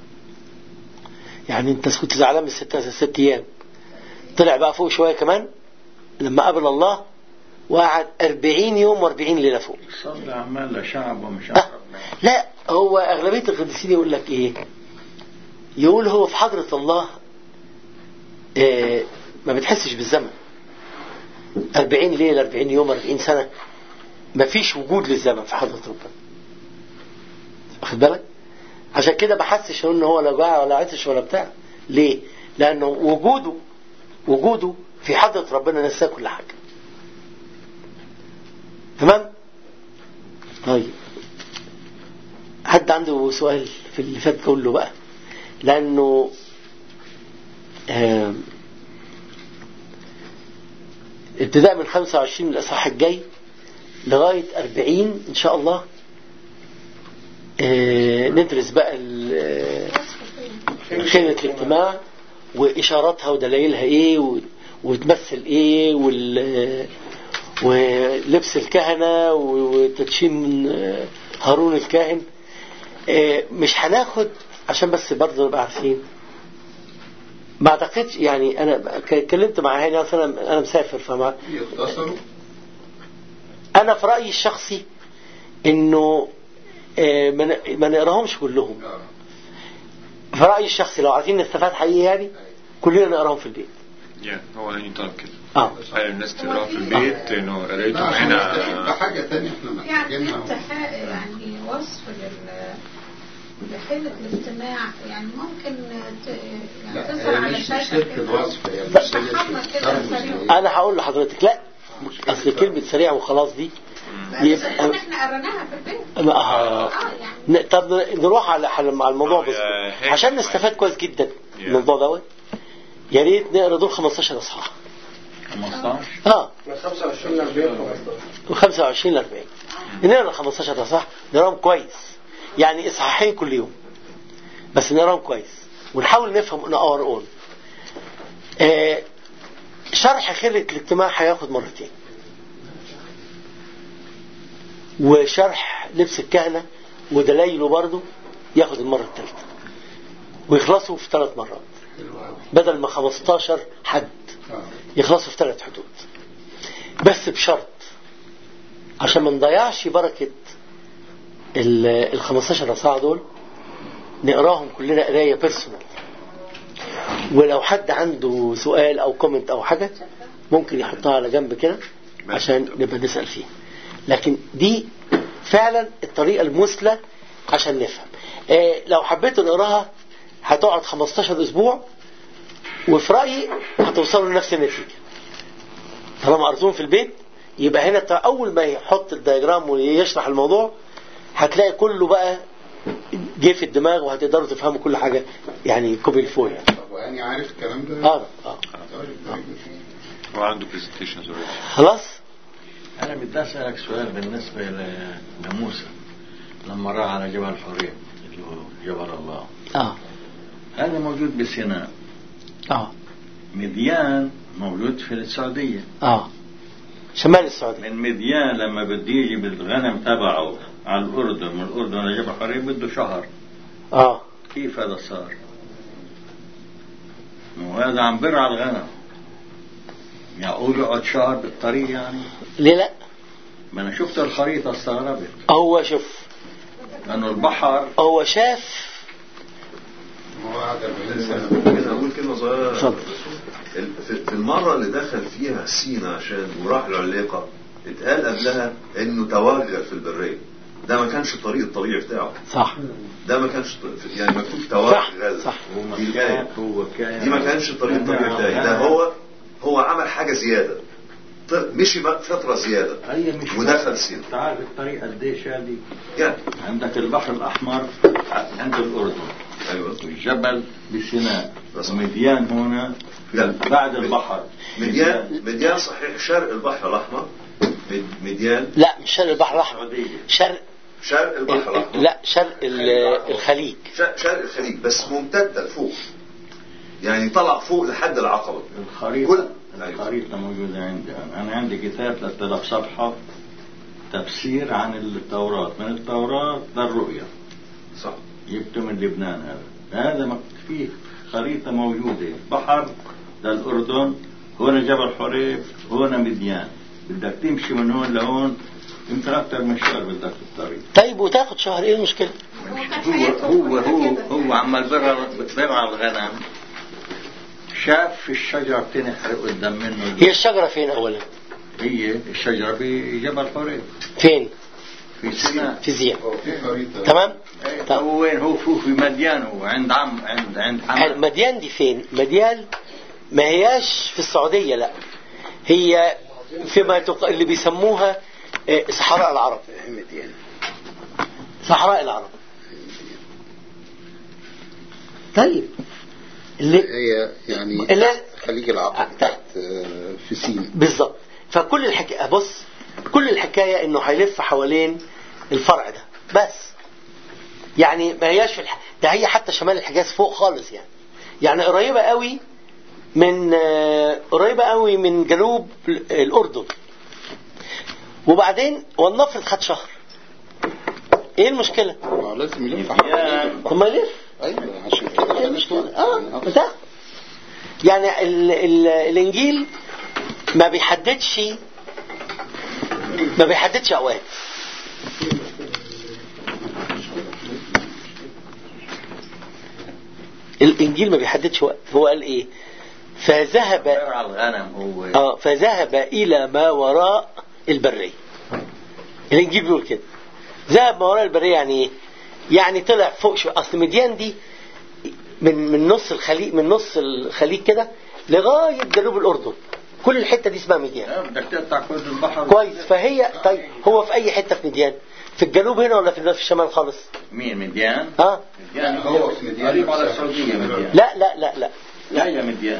[SPEAKER 2] يعني أنت كنت زعلان من الست ست أيام طلع بقى فوق شوية كمان لما قابل الله وقعد 40 يوم و40 ليله فوق
[SPEAKER 3] صلى عمال لشعب ومش
[SPEAKER 2] أه
[SPEAKER 3] عارف
[SPEAKER 2] لا هو اغلبيه القديسين يقول لك ايه يقول هو في حضره الله إيه ما بتحسش بالزمن 40 ليله 40 يوم 40 سنه ما فيش وجود للزمن في حضره ربنا واخد بالك عشان كده ما حسش ان هو لا جاع ولا عطش ولا بتاع ليه لانه وجوده وجوده في حضره ربنا نساه كل حاجه تمام طيب حد عنده سؤال في اللي فات كله بقى لانه ابتداء من 25 الاصحاح الجاي لغايه 40 ان شاء الله ندرس بقى خيمة الاجتماع وإشاراتها ودلائلها إيه وتمثل إيه وال ولبس الكهنة وتدشين هارون الكاهن مش هناخد عشان بس برضه نبقى عارفين ما اعتقدش يعني انا اتكلمت مع هاني اصلا انا مسافر فما
[SPEAKER 8] يختصروا
[SPEAKER 2] انا في رايي الشخصي انه ما نقراهمش كلهم في رايي الشخصي لو عايزين نستفاد حقيقي يعني كلنا نقراهم في البيت
[SPEAKER 5] يعني هو هاني طلب كده
[SPEAKER 2] اه
[SPEAKER 5] قال الناس تقرا في البيت انه قريته
[SPEAKER 8] لا عشان نستفيد
[SPEAKER 5] هنا
[SPEAKER 8] بحاجة تانية احنا
[SPEAKER 4] يعني
[SPEAKER 8] محتاجينها
[SPEAKER 4] انت ح- يعني وصف لل لحلة الاجتماع يعني ممكن ت... يعني
[SPEAKER 8] لا
[SPEAKER 4] تظهر
[SPEAKER 8] هي
[SPEAKER 4] على
[SPEAKER 8] مش
[SPEAKER 4] الشاشة
[SPEAKER 8] سلك
[SPEAKER 4] كده
[SPEAKER 8] الوصف هي
[SPEAKER 2] لا.
[SPEAKER 8] مش سلك
[SPEAKER 4] تحمل كده
[SPEAKER 8] الترمز
[SPEAKER 4] سريع.
[SPEAKER 8] هي.
[SPEAKER 2] انا هقول لحضرتك لا اصل كلمة سريع وخلاص دي
[SPEAKER 4] بس
[SPEAKER 2] يبقى-
[SPEAKER 4] احنا قريناها في البيت
[SPEAKER 2] ما-
[SPEAKER 4] اه يعني
[SPEAKER 2] ن- طب نروح على على على الموضوع
[SPEAKER 5] آه،
[SPEAKER 2] بس
[SPEAKER 5] يا هيك.
[SPEAKER 2] عشان نستفاد كويس جدا من
[SPEAKER 5] يا.
[SPEAKER 2] الموضوع دوت يا ريت نقرا دول 15 اصحاح
[SPEAKER 3] 15
[SPEAKER 2] اه
[SPEAKER 6] من 25 ل 40 15
[SPEAKER 2] من 25 ل 40 نقرا 15 اصحاح نقراهم كويس يعني اصحاحين كل يوم بس نقراهم كويس ونحاول نفهم ان اور اون آه شرح خلة الاجتماع هياخد مرتين وشرح لبس الكهنة ودلايله برضه ياخد المرة الثالثة ويخلصوا في ثلاث مرات بدل ما 15 حد يخلصوا في ثلاث حدود بس بشرط عشان ما نضيعش بركة ال ال 15 ساعة دول نقراهم كلنا قراية بيرسونال ولو حد عنده سؤال او كومنت او حاجة ممكن يحطها على جنب كده عشان نبقى نسأل فيه لكن دي فعلا الطريقة المثلى عشان نفهم آه لو حبيتوا نقراها هتقعد 15 اسبوع وفي رأيي هتوصلوا لنفس النتيجة طالما قريتوهم في البيت يبقى هنا بتاع اول ما يحط الدياجرام ويشرح الموضوع هتلاقي كله بقى جه في الدماغ وهتقدروا تفهموا كل حاجة يعني كوبي الفول يعني
[SPEAKER 8] طب وأني عارف الكلام ده
[SPEAKER 2] اه اه
[SPEAKER 5] هو عنده برزنتيشنز
[SPEAKER 2] خلاص
[SPEAKER 3] أنا بدي أسألك سؤال بالنسبة ل- لموسى لما راح على جبل حريم اللي هو جبل الله
[SPEAKER 2] اه
[SPEAKER 3] هذا موجود بسيناء
[SPEAKER 2] اه
[SPEAKER 3] مديان موجود في السعودية
[SPEAKER 2] اه شمال السعودية
[SPEAKER 3] من مديان لما بده يجي بالغنم تبعه على الأردن من الأردن لجبل حريم بده شهر
[SPEAKER 2] اه
[SPEAKER 3] كيف هذا صار؟ وهذا عم برع الغنم يقول يقعد شهر بالطريق يعني
[SPEAKER 2] ليه لا
[SPEAKER 3] ما انا شفت الخريطة استغربت
[SPEAKER 2] هو شوف
[SPEAKER 3] لانه البحر
[SPEAKER 2] هو شاف
[SPEAKER 8] هو قعد 40 سنة
[SPEAKER 1] ممكن اقول كلمه صغيره
[SPEAKER 2] اتفضل.
[SPEAKER 1] ال- في في المره اللي دخل فيها سينا عشان وراح العليقه اتقال قبلها انه توغل في البريه ده ما كانش الطريق الطبيعي بتاعه
[SPEAKER 2] صح
[SPEAKER 1] ده ما كانش ط- يعني مكتوب
[SPEAKER 2] صح
[SPEAKER 1] توغل
[SPEAKER 2] صح
[SPEAKER 3] هو
[SPEAKER 1] دي الآية.
[SPEAKER 3] مكان هو كان
[SPEAKER 1] دي ما كانش الطريق الطبيعي بتاعي ده هو هو عمل حاجه زياده ط- مشي بقى فتره زياده
[SPEAKER 3] هي مش
[SPEAKER 1] ودخل سينا
[SPEAKER 3] تعرف الطريق قديش هذه
[SPEAKER 1] يعني
[SPEAKER 3] عندك البحر الأحمر عند الأردن
[SPEAKER 1] ايوه
[SPEAKER 3] والجبل بسيناء
[SPEAKER 1] بس.
[SPEAKER 3] ومديان هنا في
[SPEAKER 1] لا.
[SPEAKER 3] بعد البحر
[SPEAKER 1] مديان مديان صحيح شرق البحر الاحمر مد- مديان
[SPEAKER 2] لا مش شرق البحر الاحمر
[SPEAKER 3] السعودية
[SPEAKER 2] شرق
[SPEAKER 1] شرق البحر الاحمر
[SPEAKER 2] لا شرق ال- الخليج
[SPEAKER 1] ش- شرق الخليج بس ممتده لفوق يعني طلع فوق لحد العقبه
[SPEAKER 3] الخريطة
[SPEAKER 1] كل-
[SPEAKER 3] الخريطة موجودة عندي أنا أنا عندي كتاب 3000 صفحة تفسير عن التوراة من التوراة للرؤيا
[SPEAKER 1] صح
[SPEAKER 3] جبته من لبنان هذا هذا مك- فيه خريطة موجودة بحر للأردن هنا جبل حريف هنا مديان بدك تمشي من هون لهون يمكن أكثر من شهر بدك في الطريق
[SPEAKER 2] طيب وتاخد شهر ايه المشكلة
[SPEAKER 4] هو كان
[SPEAKER 3] هو
[SPEAKER 4] حياته
[SPEAKER 3] هو هو
[SPEAKER 4] كده.
[SPEAKER 3] هو عمال برع برع الغنم شاف الشجرة بتنحرق قدام منه
[SPEAKER 2] هي الشجرة فين اولا
[SPEAKER 3] هي الشجرة بجبل حريف
[SPEAKER 2] فين
[SPEAKER 3] في سيناء
[SPEAKER 2] في زيان
[SPEAKER 8] هو في خريطة
[SPEAKER 2] تمام
[SPEAKER 3] إيه،
[SPEAKER 2] طب.
[SPEAKER 3] هو وين هو هو في مديان هو عند عم عند عند عم
[SPEAKER 2] مديان دي فين مديان ما هياش في السعودية لا هي فيما تق... اللي بيسموها آه، صحراء العرب صحراء العرب طيب اللي
[SPEAKER 8] هي يعني
[SPEAKER 2] لا.
[SPEAKER 8] خليج العقبة تحت آه، في سين
[SPEAKER 2] بالظبط فكل الحكاية بص كل الحكاية انه هيلف حوالين الفرع ده بس يعني ما هياش في الح... ده هي حتى شمال الحجاز فوق خالص يعني يعني قريبة قوي من آه، قريبة قوي من جنوب ال- الأردن وبعدين ولنفرض خد شهر ايه المشكلة؟
[SPEAKER 8] ما هو لازم يلف
[SPEAKER 3] مديان.
[SPEAKER 8] حوالين
[SPEAKER 2] طب ما يلف
[SPEAKER 8] ايوه عشان كده
[SPEAKER 2] ايه المشكلة؟ اه بتاع يعني ال ال الانجيل ما بيحددش ما بيحددش اوقات الانجيل ما بيحددش وقت هو قال ايه فذهب
[SPEAKER 3] برع الغنم هو
[SPEAKER 2] اه فذهب الى ما وراء البريه الانجيل بيقول كده ذهب ما وراء البريه يعني ايه يعني طلع فوق شويه اصل مديان دي من من نص الخليج من نص الخليج كده لغايه جنوب الاردن كل الحته دي اسمها مديان
[SPEAKER 3] آه، بدك تقطع كل البحر
[SPEAKER 2] كويس فهي طيب هو في اي حته في مديان في الجنوب هنا ولا في في الشمال خالص
[SPEAKER 3] مين مديان؟
[SPEAKER 2] اه
[SPEAKER 3] مديان
[SPEAKER 8] هو
[SPEAKER 3] هو
[SPEAKER 8] في مديان
[SPEAKER 3] قريب على
[SPEAKER 8] نفسها.
[SPEAKER 3] السعودية مديان
[SPEAKER 2] لا لا لا لا
[SPEAKER 3] لا يا مديان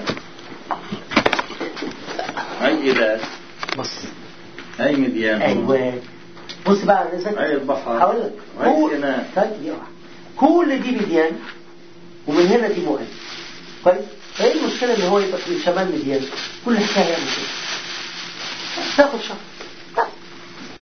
[SPEAKER 3] هاي إذا
[SPEAKER 2] بص
[SPEAKER 3] هاي مديان
[SPEAKER 2] ايوه بص بقى على الإنسان.
[SPEAKER 3] هاي البحر
[SPEAKER 2] هقول لك
[SPEAKER 3] وهي
[SPEAKER 2] كل
[SPEAKER 3] سيناء.
[SPEAKER 2] طيب دي واحدة. كل دي مديان ومن هنا دي مؤن كويس فايه المشكله ان هو يبقى في شمال مديان كل حكايه يعمل كده تاخد شهر